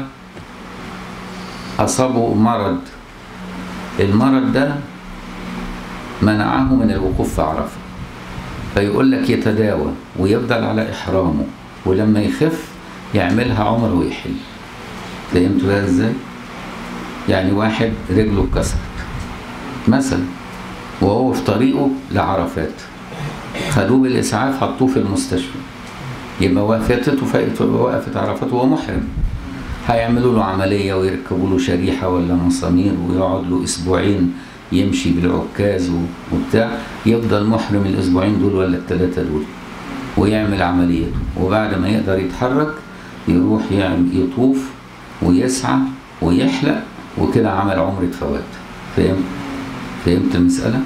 أصابه مرض المرض ده منعه من الوقوف في عرفة فيقول لك يتداوى ويفضل على إحرامه ولما يخف يعملها عمر ويحل فهمتوا ده ازاي؟ يعني واحد رجله اتكسرت مثلا وهو في طريقه لعرفات خدوه بالإسعاف حطوه في المستشفى يبقى وقفته وقفت عرفات وهو محرم هيعملوا له عملية ويركبوا له شريحة ولا مسامير ويقعد له أسبوعين يمشي بالعكاز وبتاع يفضل محرم الأسبوعين دول ولا الثلاثة دول ويعمل عمليته وبعد ما يقدر يتحرك يروح يعمل يطوف ويسعى ويحلق وكده عمل عمرة فوات فهمت؟ فهمت المسألة؟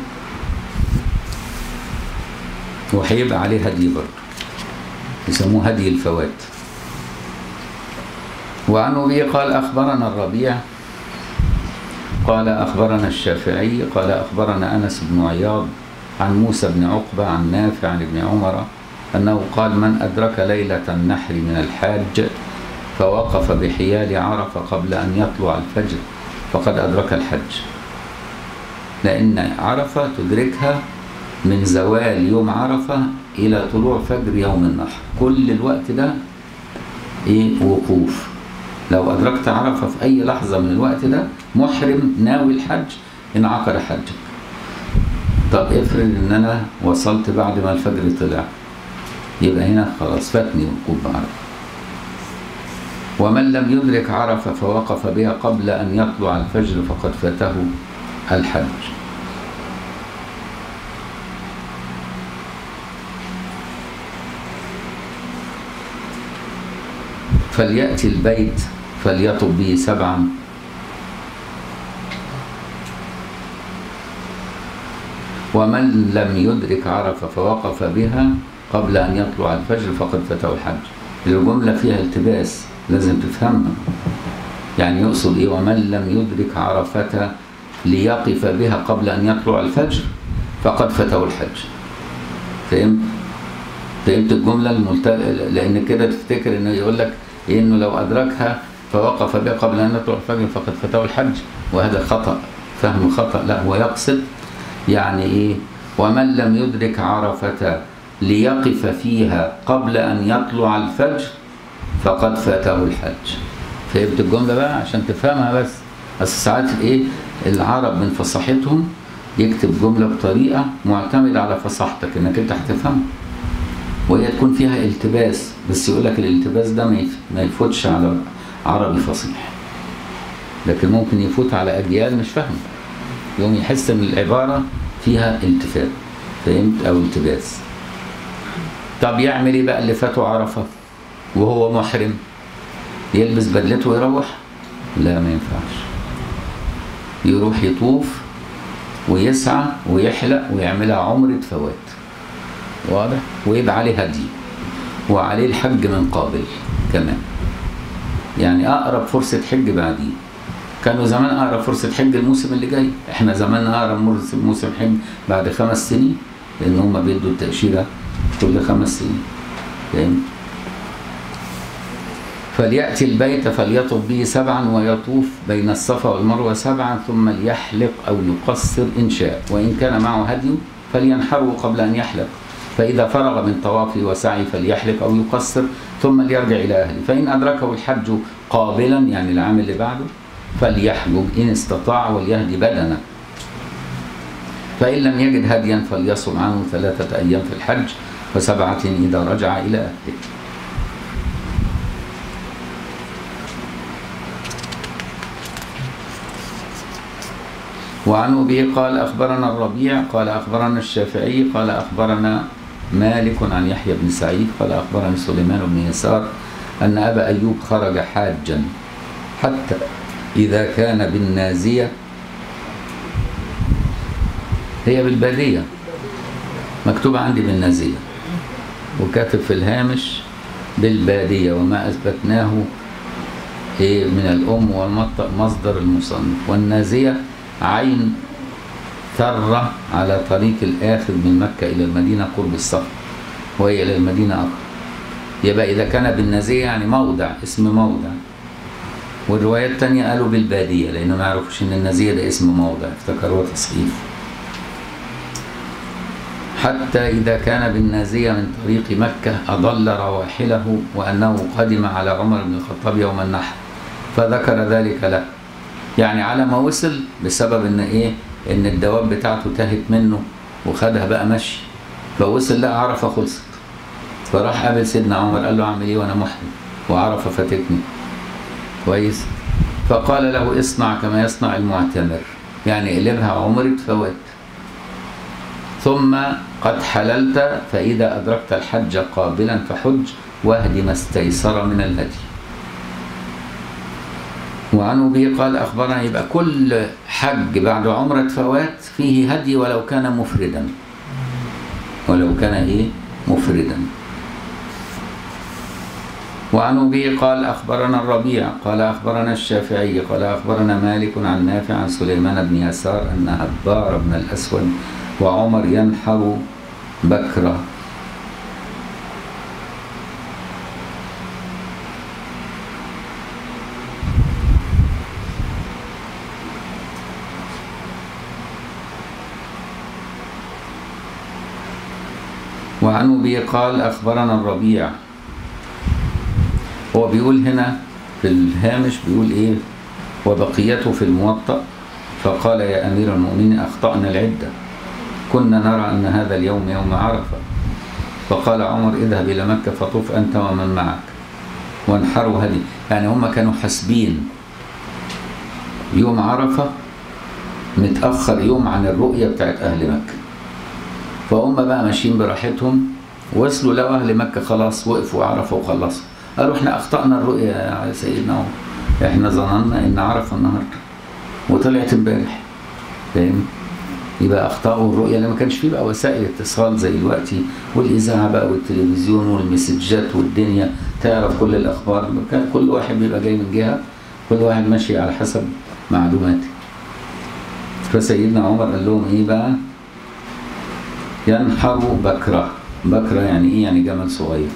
وهيبقى عليه هدي برضه يسموه هدي الفوات وعن أبي قال أخبرنا الربيع قال أخبرنا الشافعي قال أخبرنا أنس بن عياض عن موسى بن عقبة عن نافع عن ابن عمر أنه قال من أدرك ليلة النحر من الحاج فوقف بحيال عرفة قبل أن يطلع الفجر فقد أدرك الحج لأن عرفة تدركها من زوال يوم عرفة إلى طلوع فجر يوم النحر كل الوقت ده إيه وقوف لو أدركت عرفة في أي لحظة من الوقت ده محرم ناوي الحج انعقد حجك طب افرض ان انا وصلت بعد ما الفجر طلع يبقى هنا خلاص فاتني وقوف بعرفة ومن لم يدرك عرفة فوقف بها قبل أن يطلع الفجر فقد فاته الحج فليأتي البيت فليطب به سبعا ومن لم يدرك عرفة فوقف بها قبل أن يطلع الفجر فقد فته الحج الجملة فيها التباس لازم تفهمها يعني يقصد إيه ومن لم يدرك عرفة ليقف بها قبل أن يطلع الفجر فقد فته الحج فهمت؟ فهمت الجملة الملت... لأن كده تفتكر إنه يقول لك إنه لو أدركها فوقف بها قبل أن يطلع الفجر فقد فته الحج وهذا خطأ فهم خطأ لا هو يقصد يعني إيه ومن لم يدرك عرفة ليقف فيها قبل أن يطلع الفجر فقد فاته الحج فهمت الجملة بقى عشان تفهمها بس بس ساعات إيه العرب من فصاحتهم يكتب جملة بطريقة معتمدة على فصاحتك إنك أنت هتفهمها وهي تكون فيها التباس بس يقول لك الالتباس ده ما يفوتش على عربي فصيح لكن ممكن يفوت على أجيال مش فاهمة يوم يحس ان العبارة فيها التفات فهمت او التباس طب يعمل ايه بقى اللي فاته عرفة وهو محرم يلبس بدلته ويروح لا ما ينفعش يروح يطوف ويسعى ويحلق ويعملها عمرة فوات واضح ويبقى عليه هدي وعليه الحج من قابل كمان يعني اقرب فرصة حج بعديه كانوا زمان اقرب فرصه حج الموسم اللي جاي احنا زمان اقرب موسم موسم حج بعد خمس سنين لان هم بيدوا التاشيره كل خمس سنين فهمت فليأتي البيت فليطف به سبعا ويطوف بين الصفا والمروة سبعا ثم ليحلق أو يقصر إن شاء وإن كان معه هدي فلينحره قبل أن يحلق فإذا فرغ من طوافه وسعي فليحلق أو يقصر ثم ليرجع إلى أهله فإن أدركه الحج قابلا يعني العام اللي بعده فليحجب إن استطاع وليهدي بدنه فإن لم يجد هديا فليصم عنه ثلاثة أيام في الحج وسبعة إذا رجع إلى أهله وعن أبي قال أخبرنا الربيع قال أخبرنا الشافعي قال أخبرنا مالك عن يحيى بن سعيد قال أخبرني سليمان بن يسار أن أبا أيوب خرج حاجا حتى إذا كان بالنازية هي بالبادية مكتوب عندي بالنازية وكاتب في الهامش بالبادية وما أثبتناه إيه من الأم والمطأ مصدر المصنف والنازية عين ثرة على طريق الآخر من مكة إلى المدينة قرب الصخر وهي إلى المدينة أقرب يبقى إذا كان بالنازية يعني موضع اسم موضع والروايات التانية قالوا بالبادية لأنه ما يعرفوش إن النازية ده اسم موضع افتكروها تصحيف حتى إذا كان بالنازية من طريق مكة أضل رواحله وأنه قدم على عمر بن الخطاب يوم النحر فذكر ذلك له يعني على ما وصل بسبب إن إيه إن الدواب بتاعته تاهت منه وخدها بقى مشي فوصل لا عرفة خلصت فراح قابل سيدنا عمر قال له أعمل إيه وأنا محرم وعرفة فاتتني كويس فقال له اصنع كما يصنع المعتمر يعني اقلبها عمرة فوات ثم قد حللت فإذا أدركت الحج قابلا فحج واهد ما استيسر من الهدي وعن أبي قال أخبرنا يبقى كل حج بعد عمرة فوات فيه هدي ولو كان مفردا ولو كان إيه مفردا وعن أبي قال أخبرنا الربيع قال أخبرنا الشافعي قال أخبرنا مالك عن نافع عن سليمان بن يسار أن هبار بن الأسود وعمر ينحر بكرة وعن أبي قال أخبرنا الربيع هو بيقول هنا في الهامش بيقول إيه وبقيته في الموطأ فقال يا أمير المؤمنين أخطأنا العدة كنا نرى أن هذا اليوم يوم عرفة فقال عمر اذهب إلى مكة فطوف أنت ومن معك وانحروا هدي يعني هم كانوا حاسبين يوم عرفة متأخر يوم عن الرؤية بتاعت أهل مكة فهم بقى ماشيين براحتهم وصلوا لقوا أهل مكة خلاص وقفوا وعرفوا وخلصوا قالوا احنا أخطأنا الرؤية يا سيدنا عمر احنا ظننا ان عرفه النهارده وطلعت امبارح فاهم يبقى اخطاوا الرؤيه لما كانش فيه بقى وسائل اتصال زي دلوقتي والاذاعه بقى والتلفزيون والمسجات والدنيا تعرف كل الاخبار كان كل واحد بيبقى جاي من جهه كل واحد ماشي على حسب معلوماته فسيدنا عمر قال لهم ايه بقى ينحر بكره بكره يعني ايه يعني جمل صغير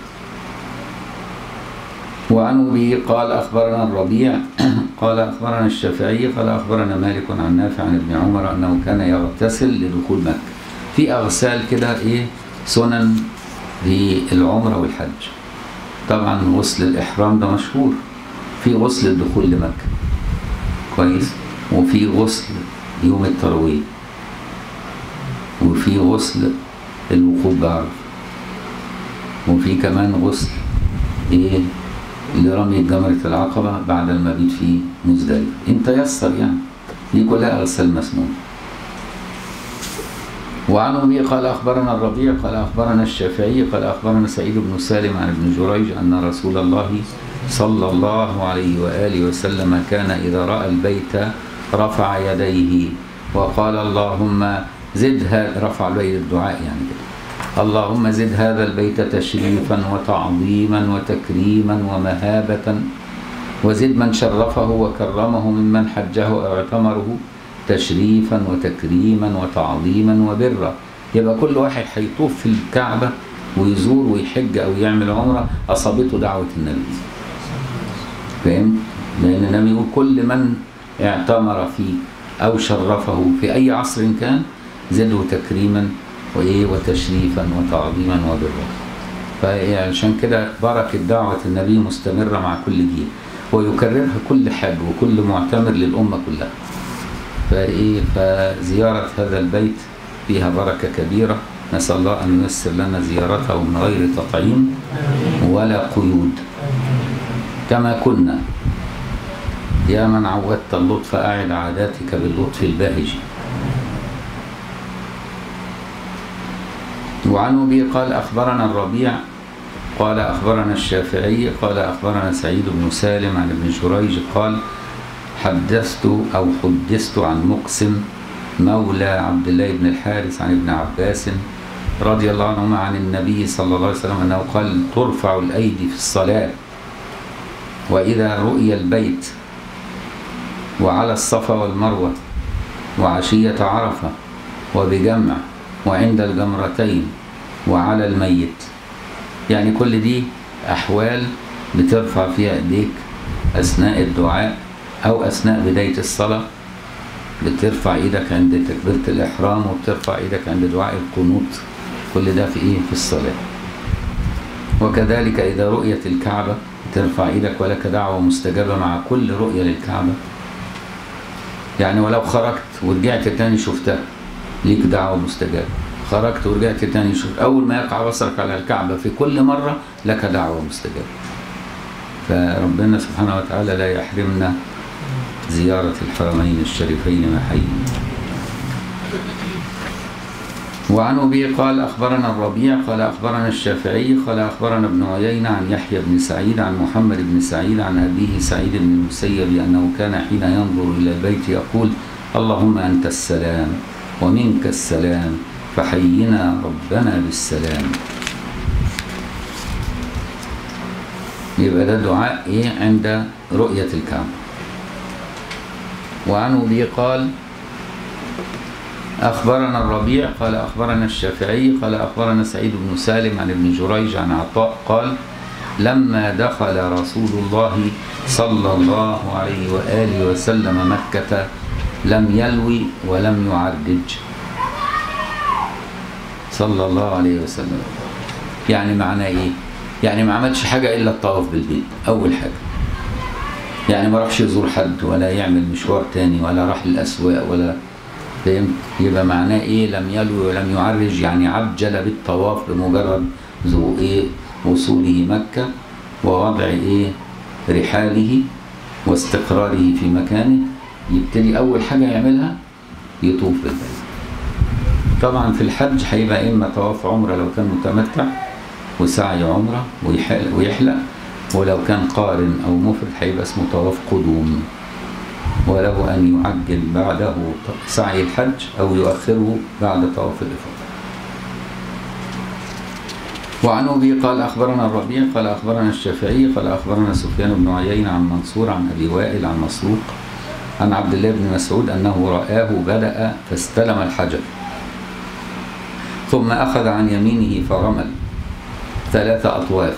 وعن أبي قال أخبرنا الربيع قال أخبرنا الشافعي قال أخبرنا مالك عن نافع عن ابن عمر أنه كان يغتسل لدخول مكة في أغسال كده إيه سنن للعمرة والحج طبعا غسل الإحرام ده مشهور في غسل الدخول لمكة كويس وفي غسل يوم التروية وفي غسل الوقوف بعرف وفي كمان غسل ايه لرمي جمرة العقبة بعد المبيت في مزدلفة انت يسر يعني دي كلها أغسال مسنون وعن أبي قال أخبرنا الربيع قال أخبرنا الشافعي قال أخبرنا سعيد بن سالم عن ابن جريج أن رسول الله صلى الله عليه وآله وسلم كان إذا رأى البيت رفع يديه وقال اللهم زد هذا رفع البيت الدعاء يعني كده اللهم زد هذا البيت تشريفا وتعظيما وتكريما ومهابة وزد من شرفه وكرمه ممن حجه أو اعتمره تشريفا وتكريما وتعظيما وبرا يبقى كل واحد هيطوف في الكعبة ويزور ويحج أو يعمل عمرة أصابته دعوة النبي فاهم؟ لأن النبي يقول كل من اعتمر فيه أو شرفه في أي عصر كان زده تكريما وإيه وتشريفا وتعظيما وبرا فعشان كده بركة دعوة النبي مستمرة مع كل جيل ويكررها كل حاج وكل معتمر للأمة كلها فإيه فزيارة هذا البيت فيها بركة كبيرة نسأل الله أن ييسر لنا زيارته من غير تطعيم ولا قيود كما كنا يا من عودت اللطف أعد عاداتك باللطف الباهج وعن أبي قال أخبرنا الربيع قال أخبرنا الشافعي قال أخبرنا سعيد بن سالم عن ابن جريج قال حدثت أو حدثت عن مقسم مولى عبد الله بن الحارث عن ابن عباس رضي الله عنهما عن النبي صلى الله عليه وسلم أنه قال ترفع الأيدي في الصلاة وإذا رؤي البيت وعلى الصفا والمروة وعشية عرفة وبجمع وعند الجمرتين وعلى الميت يعني كل دي أحوال بترفع فيها إيديك أثناء الدعاء أو أثناء بداية الصلاة بترفع إيدك عند تكبيرة الإحرام وبترفع إيدك عند دعاء القنوت كل ده في إيه في الصلاة وكذلك إذا رؤيت الكعبة ترفع إيدك ولك دعوة مستجابة مع كل رؤية للكعبة يعني ولو خرجت ورجعت تاني شفتها ليك دعوة مستجابة خرجت ورجعت تاني شفت أول ما يقع بصرك على الكعبة في كل مرة لك دعوة مستجابة فربنا سبحانه وتعالى لا يحرمنا زيارة الحرمين الشريفين محيين وعن أبي قال أخبرنا الربيع قال أخبرنا الشافعي قال أخبرنا ابن عيينة عن يحيى بن سعيد عن محمد بن سعيد عن أبيه سعيد بن المسيب أنه كان حين ينظر إلى البيت يقول اللهم أنت السلام ومنك السلام فحينا ربنا بالسلام يبقى ده دعاء إيه عند رؤية الكعبة وعن أبي قال أخبرنا الربيع قال أخبرنا الشافعي قال أخبرنا سعيد بن سالم عن ابن جريج عن عطاء قال لما دخل رسول الله صلى الله عليه وآله وسلم مكة لم يلوي ولم يعرج صلى الله عليه وسلم يعني معناه ايه يعني ما عملش حاجة إلا الطواف بالبيت أول حاجة يعني ما راحش يزور حد ولا يعمل مشوار تاني ولا راح الأسواق ولا فهمت يبقى معناه ايه لم يلوي ولم يعرج يعني عجل بالطواف بمجرد ذو ايه وصوله مكة ووضع ايه رحاله واستقراره في مكانه يبتدي أول حاجة يعملها يطوف بالبيت طبعا في الحج هيبقى إما طواف عمرة لو كان متمتع وسعي عمرة ويحلق, ويحلق ولو كان قارن أو مفرد هيبقى اسمه طواف قدوم وله أن يعجل بعده سعي الحج أو يؤخره بعد طواف الإفاضة وعن أبي قال أخبرنا الربيع قال أخبرنا الشافعي قال أخبرنا سفيان بن عيينة عن منصور عن أبي وائل عن مسروق عن عبد الله بن مسعود أنه رآه بدأ فاستلم الحجر ثم أخذ عن يمينه فرمل ثلاث أطواف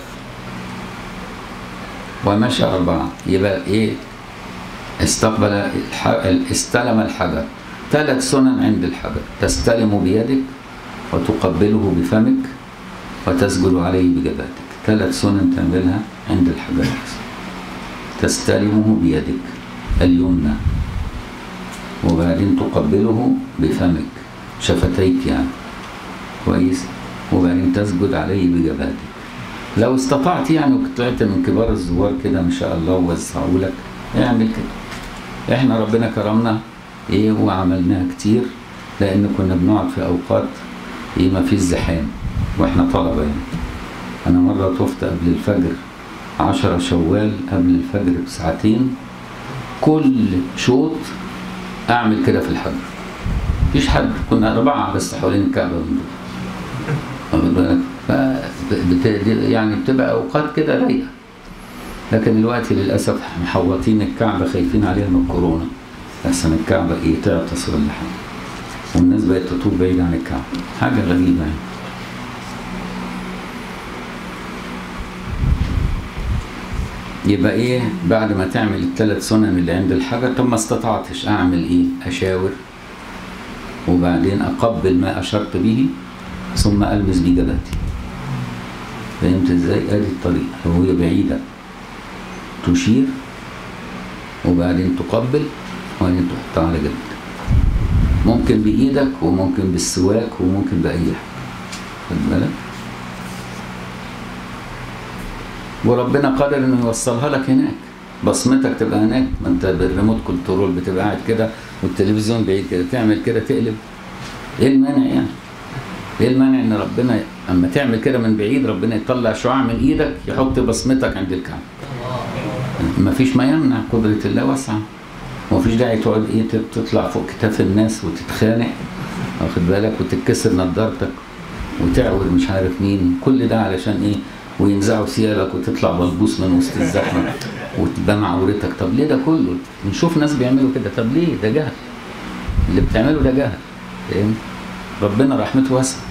ومشى أربعة يبقى إيه استقبل الح... استلم الحجر ثلاث سنن عند الحجر تستلم بيدك وتقبله بفمك وتسجد عليه بجبهتك ثلاث سنن تعملها عند الحجر تستلمه بيدك اليمنى وبعدين تقبله بفمك شفتيك يعني كويس وبعدين تسجد عليه بجبهتك لو استطعت يعني وطلعت من كبار الزوار كده ما شاء الله ووسعوا لك اعمل كده احنا ربنا كرمنا ايه وعملناها كتير لان كنا بنقعد في اوقات ايه ما فيش زحام واحنا طلبه يعني انا مره طفت قبل الفجر عشرة شوال قبل الفجر بساعتين كل شوط اعمل كده في الحجر مفيش حد كنا اربعه بس حوالين الكعبه من دول فبت... يعني بتبقى اوقات كده رايقه لكن دلوقتي للاسف محوطين الكعبه خايفين عليها من الكورونا احسن الكعبه ايه تعطس ولا حاجه والناس بقت تطوف بعيد عن الكعبه حاجه غريبه يعني يبقى ايه بعد ما تعمل الثلاث سنن اللي عند الحجر طب ما استطعتش اعمل ايه اشاور وبعدين اقبل ما اشرت به ثم المس بجبهتي فهمت ازاي ادي الطريقه لو هي بعيده تشير وبعدين تقبل وبعدين تحطها على جبهتك ممكن بايدك وممكن بالسواك وممكن باي حاجه خد بالك وربنا قادر انه يوصلها لك هناك بصمتك تبقى هناك ما انت بالريموت كنترول بتبقى قاعد كده والتلفزيون بعيد كده تعمل كده تقلب ايه المانع يعني؟ ايه المانع ان ربنا اما تعمل كده من بعيد ربنا يطلع شعاع من ايدك يحط بصمتك عند الكعبه ما فيش ما يمنع قدرة الله واسعة ومفيش داعي تقعد ايه تطلع فوق كتاف الناس وتتخانق واخد بالك وتتكسر نضارتك وتعور مش عارف مين كل ده علشان ايه وينزعوا ثيابك وتطلع بلبوس من وسط الزحمه وتبان عورتك طب ليه ده كله؟ نشوف ناس بيعملوا كده طب ليه؟ ده جهل اللي بتعمله ده جهل فاهم؟ ربنا رحمته واسعه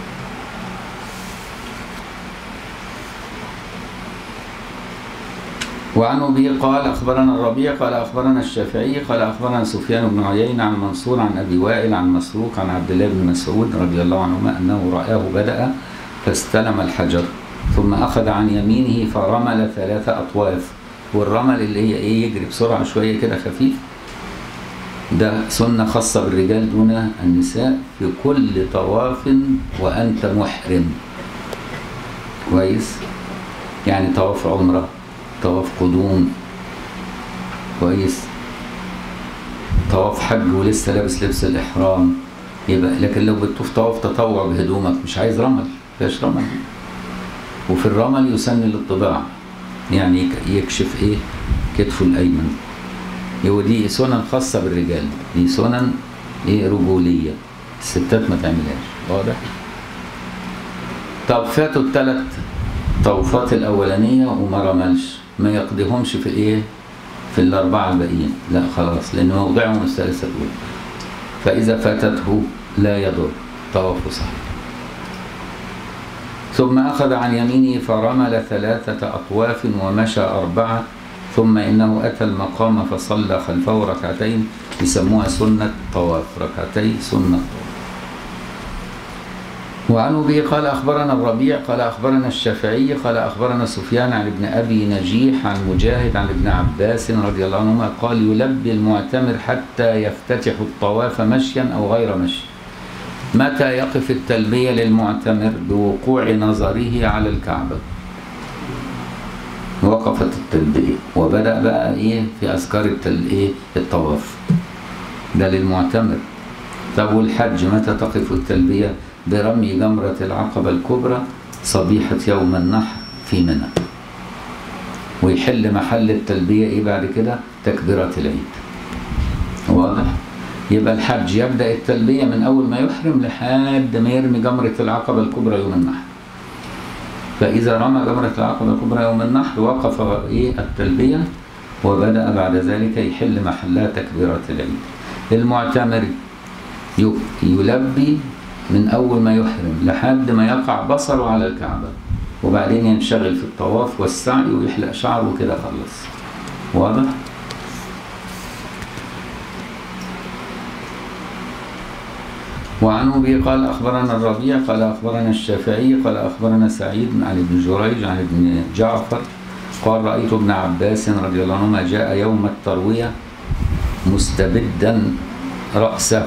وعن ابي قال اخبرنا الربيع قال اخبرنا الشافعي قال اخبرنا سفيان بن عيينه عن منصور عن ابي وائل عن مسروق عن عبد الله بن مسعود رضي الله عنهما انه رآه بدأ فاستلم الحجر ثم أخذ عن يمينه فرمل ثلاث أطواف والرمل اللي هي إيه يجري بسرعة شوية كده خفيف ده سنة خاصة بالرجال دون النساء في كل طواف وأنت محرم كويس يعني طواف عمرة طواف قدوم كويس طواف حج ولسه لابس لبس الإحرام يبقى لكن لو بتطوف طواف تطوع بهدومك مش عايز رمل فيهاش رمل وفي الرمل يسن للطباع يعني يكشف ايه كتفه الايمن ودي سنن خاصة بالرجال دي سنن ايه رجولية الستات ما تعملهاش واضح طب فاتوا الثلاث طوفات الاولانية وما رملش ما يقضيهمش في الايه في الاربعة الباقيين لا خلاص لان موضعهم الثالثة الاولى فاذا فاتته لا يضر طوافه صحيح ثم أخذ عن يمينه فرمل ثلاثة أطواف ومشى أربعة ثم إنه أتى المقام فصلى خلفه ركعتين يسموها سنة طواف ركعتي سنة وعن أبي قال أخبرنا الربيع قال أخبرنا الشافعي قال أخبرنا سفيان عن ابن أبي نجيح عن مجاهد عن ابن عباس رضي الله عنهما قال يلبي المعتمر حتى يفتتح الطواف مشيا أو غير مشي متى يقف التلبية للمعتمر بوقوع نظره على الكعبة وقفت التلبية وبدأ بقى إيه في أذكار التل إيه الطواف ده للمعتمر طب والحج متى تقف التلبية برمي جمرة العقبة الكبرى صبيحة يوم النحر في منى ويحل محل التلبية إيه بعد كده تكبيرات العيد واضح يبقى الحج يبدأ التلبية من أول ما يحرم لحد ما يرمي جمرة العقبة الكبرى يوم النحر فإذا رمى جمرة العقبة الكبرى يوم النحر وقف إيه التلبية وبدأ بعد ذلك يحل محلها تكبيرات العيد المعتمر ي- يلبي من أول ما يحرم لحد ما يقع بصره على الكعبة وبعدين ينشغل في الطواف والسعي ويحلق شعره وكده خلص واضح؟ وعن أبي قال أخبرنا الربيع قال أخبرنا الشافعي قال أخبرنا سعيد عن ابن جريج عن ابن جعفر قال رأيت ابن عباس رضي الله عنهما جاء يوم التروية مستبدا رأسه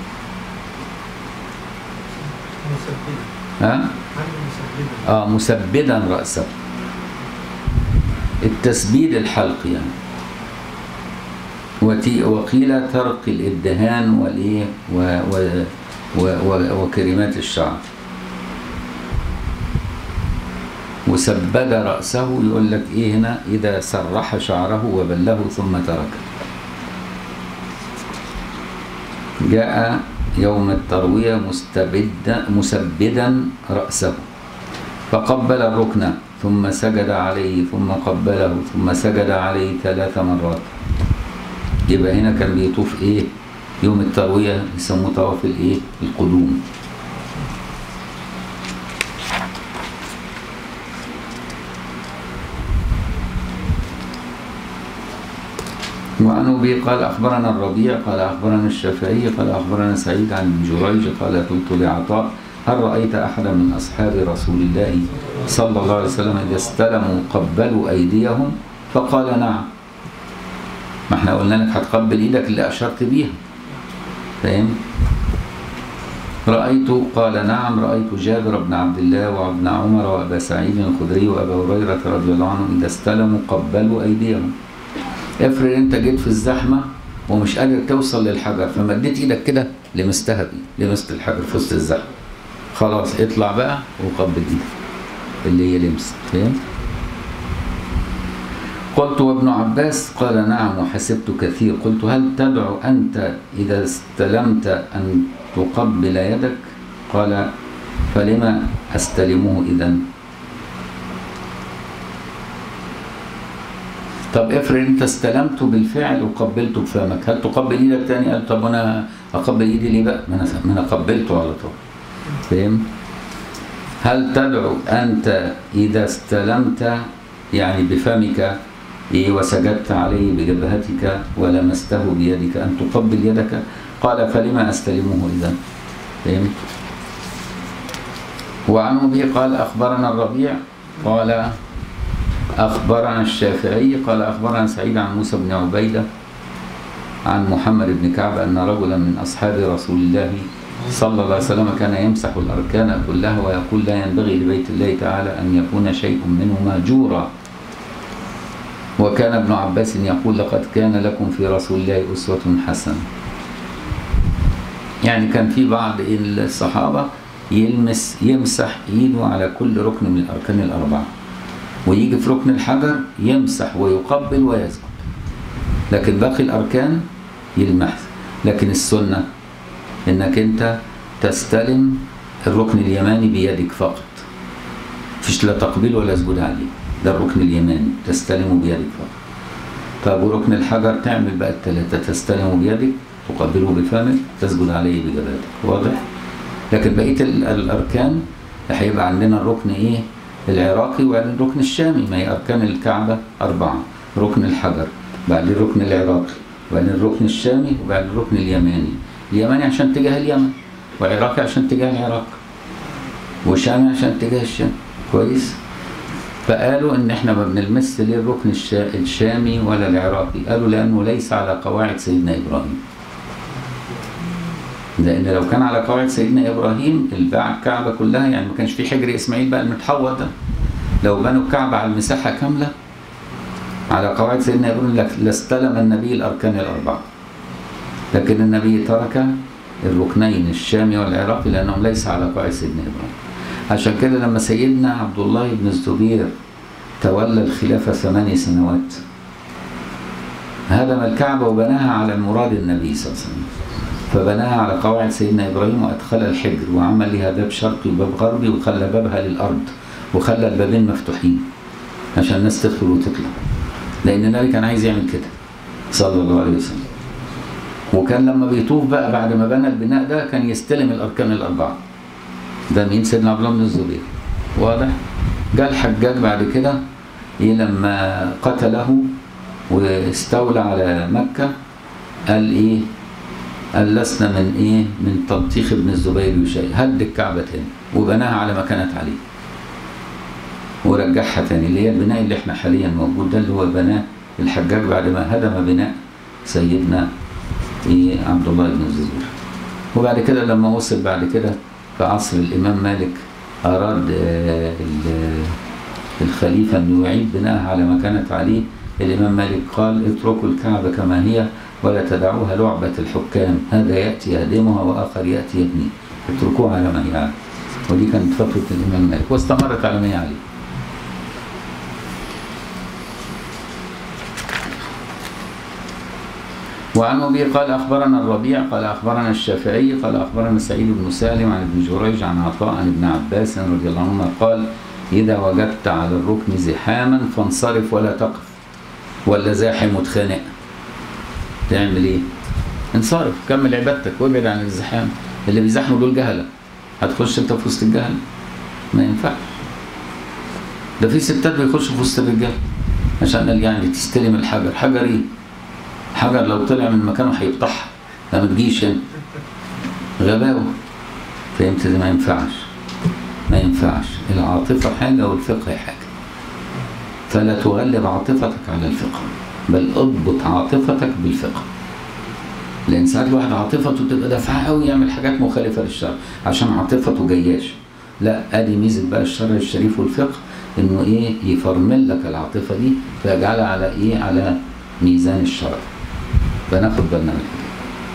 مسببا ها؟ حمل مسببا آه مسبدا رأسه التسبيد الحلق يعني وتي- وقيل ترك الادهان والايه و و و و وكريمات الشعر وسبد رأسه يقول لك ايه هنا اذا سرح شعره وبله ثم تركه جاء يوم التروية مستبدا مسبدا رأسه فقبل الركن ثم سجد عليه ثم قبله ثم سجد عليه ثلاث مرات يبقى هنا كان بيطوف ايه يوم التروية يسموه طواف الايه القدوم وعن ابي قال اخبرنا الربيع قال اخبرنا الشافعي قال اخبرنا سعيد عن ابن جريج قال قلت لعطاء هل رايت احدا من اصحاب رسول الله صلى الله عليه وسلم اذا استلموا قبلوا ايديهم فقال نعم ما احنا قلنا لك هتقبل ايدك اللي اشرت بيها فاهم رأيت قال نعم رأيت جابر بن عبد الله وابن عمر وأبا سعيد الخدري وأبا هريرة رضي الله عنهم إذا استلموا قبلوا أيديهم افرض انت جيت في الزحمه ومش قادر توصل للحجر فمديت ايدك كده لمستها بيه لمست الحجر في وسط الزحمه خلاص اطلع بقى وقبل ايدك اللي هي لمس فاهم قلت وابن عباس قال نعم وحسبت كثير قلت هل تدعو انت اذا استلمت ان تقبل يدك قال فلما استلمه اذا طب افرض انت استلمته بالفعل وقبلته بفمك هل تقبل ايدك تاني قال طب انا اقبل ايدي ليه بقى ما انا ما انا قبلته على طول فاهم هل تدعو انت اذا استلمت يعني بفمك إيه وسجدت عليه بجبهتك ولمسته بيدك ان تقبل يدك قال فلما استلمه اذا فهمت وعن ابي قال اخبرنا الربيع قال أخبرنا الشافعي قال أخبرنا سعيد عن موسى بن عبيدة عن محمد بن كعب أن رجلا من أصحاب رسول الله صلى الله عليه وسلم كان يمسح الأركان كلها ويقول لا ينبغي لبيت الله تعالى أن يكون شيء منه مهجورا وكان ابن عباس يقول لقد كان لكم في رسول الله أسوة حسنة يعني كان في بعض الصحابة يلمس يمسح ايده على كل ركن من الاركان الاربعه ويجي في ركن الحجر يمسح ويقبل ويسجد لكن باقي الاركان يلمح لكن السنه انك انت تستلم الركن اليماني بيدك فقط مفيش لا تقبيل ولا سجود عليه ده الركن اليماني تستلمه بيدك فقط طب وركن الحجر تعمل بقى الثلاثه تستلمه بيدك تقبله بفمك تسجد عليه بجبهتك واضح لكن بقيه ال- الاركان هيبقى عندنا الركن ايه العراقي وبعدين الركن الشامي ما هي اركان الكعبه اربعه ركن الحجر بعدين الركن العراقي وبعدين الركن الشامي وبعدين الركن اليماني اليماني عشان تجاه اليمن وعراقي عشان تجاه العراق وشامي عشان تجاه الشام كويس فقالوا ان احنا ما بنلمس ليه الركن الشا- الشامي ولا العراقي قالوا لانه ليس على قواعد سيدنا ابراهيم لان لو كان على قواعد سيدنا ابراهيم الباع الكعبه كلها يعني ما كانش في حجر اسماعيل بقى المتحوط ده لو بنوا الكعبه على المساحه كامله على قواعد سيدنا ابراهيم لك- لاستلم النبي الاركان الاربعه لكن النبي ترك الركنين الشامي والعراقي لانهم ليس على قواعد سيدنا ابراهيم عشان كده لما سيدنا عبد الله بن الزبير تولى الخلافة ثماني سنوات هدم الكعبة وبناها على مراد النبي صلى الله عليه وسلم فبناها على قواعد سيدنا إبراهيم وأدخل الحجر وعمل لها باب شرقي وباب غربي وخلى بابها للأرض وخلى البابين مفتوحين عشان الناس تدخل وتطلع لأن النبي كان عايز يعمل كده صلى الله عليه وسلم وكان لما بيطوف بقى بعد ما بنى البناء ده كان يستلم الأركان الأربعة ده مين سيدنا عبد الله بن الزبير واضح جاء الحجاج بعد كده إيه لما قتله واستولى على مكة قال إيه قال لسنا من إيه من تلطيخ ابن الزبير بشيء هد الكعبة تاني وبناها على ما كانت عليه ورجعها تاني اللي هي البناء اللي احنا حاليا موجود ده اللي هو بناه الحجاج بعد ما هدم بناء سيدنا إيه عبد الله بن الزبير وبعد كده لما وصل بعد كده في عصر الإمام مالك أراد آه، ال- الخليفة أنه يعيد بناءها على ما كانت عليه الإمام مالك قال اتركوا الكعبة كما هي ولا تدعوها لعبة الحكام هذا يأتي يهدمها وآخر يأتي يبني اتركوها على ما هي عليه ودي كانت فترة الإمام مالك واستمرت على ما هي عليه وعن أبي قال أخبرنا الربيع قال أخبرنا الشافعي قال أخبرنا سعيد بن سالم عن ابن جريج عن عطاء عن ابن عباس رضي الله عنهما قال إذا وجدت على الركن زحاما فانصرف ولا تقف ولا زاحم وتخانق تعمل إيه؟ انصرف كمل عبادتك وابعد عن الزحام اللي بيزحموا دول جهلة هتخش أنت في وسط الجهل ما ينفعش ده في ستات بيخشوا في وسط الرجال عشان قال يعني تستلم الحجر حجر ايه؟ حجر لو طلع من مكانه هيقطعها ما تجيش هنا غباوة فهمت ده ما ينفعش ما ينفعش العاطفة حاجة والفقه حاجة فلا تغلب عاطفتك على الفقه بل اضبط عاطفتك بالفقه لان ساعات الواحد عاطفته تبقى دافعه قوي يعمل حاجات مخالفه للشرع عشان عاطفته جياش لا ادي ميزه بقى الشرع الشريف والفقه انه ايه يفرمل لك العاطفه دي فيجعلها على ايه على ميزان الشرع فناخد بالنا من الحكايه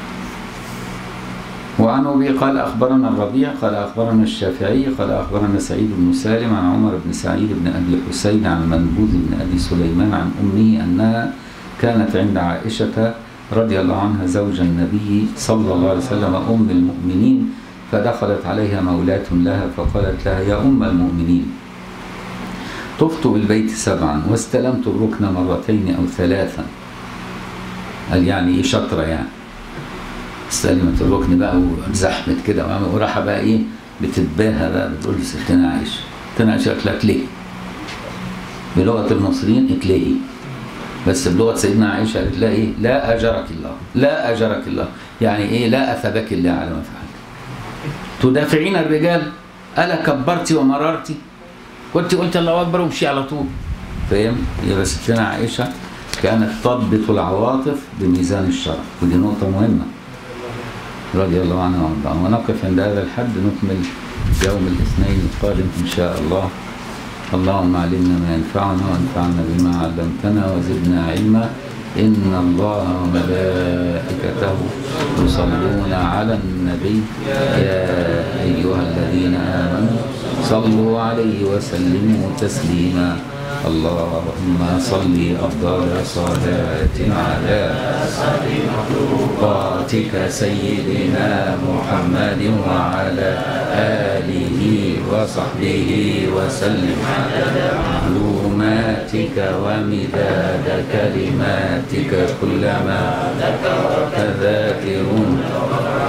وعن ابي قال اخبرنا الربيع قال اخبرنا الشافعي قال اخبرنا سعيد بن سالم عن عمر بن سعيد بن ابي حسين عن منبوذ بن ابي سليمان عن امه انها كانت عند عائشه رضي الله عنها زوج النبي صلى الله عليه وسلم ام المؤمنين فدخلت عليها مولاة لها فقالت لها يا ام المؤمنين طفت بالبيت سبعا واستلمت الركن مرتين او ثلاثا قال يعني ايه شطره يعني استلمت الركن بقى وزحمت كده وراح بقى ايه بتتباهى بقى بتقول لستنا عائشه ستنا عائشه قالت لك ليه؟ بلغه المصريين اتلاقي بس بلغه سيدنا عائشه قالت لها ايه؟ لا اجرك الله لا اجرك الله يعني ايه لا اثبك الله على ما فعلت تدافعين الرجال الا كبرتي ومررتي كنت قلت الله اكبر وامشي على طول فاهم؟ يبقى ستنا عائشه كانت تضبط العواطف بميزان الشرع ودي نقطه مهمه رضي الله عنه وارضاه ونقف عند هذا الحد نكمل يوم الاثنين القادم ان شاء الله اللهم علمنا ما ينفعنا وانفعنا بما علمتنا وزدنا علما ان الله وملائكته يصلون على النبي يا ايها الذين امنوا صلوا عليه وسلموا تسليما اللهم صل افضل صلاه على مخلوقاتك سيدنا محمد وعلى آله وصحبه وسلم معلوماتك ومداد كلماتك كلما ذكرك ذاكرون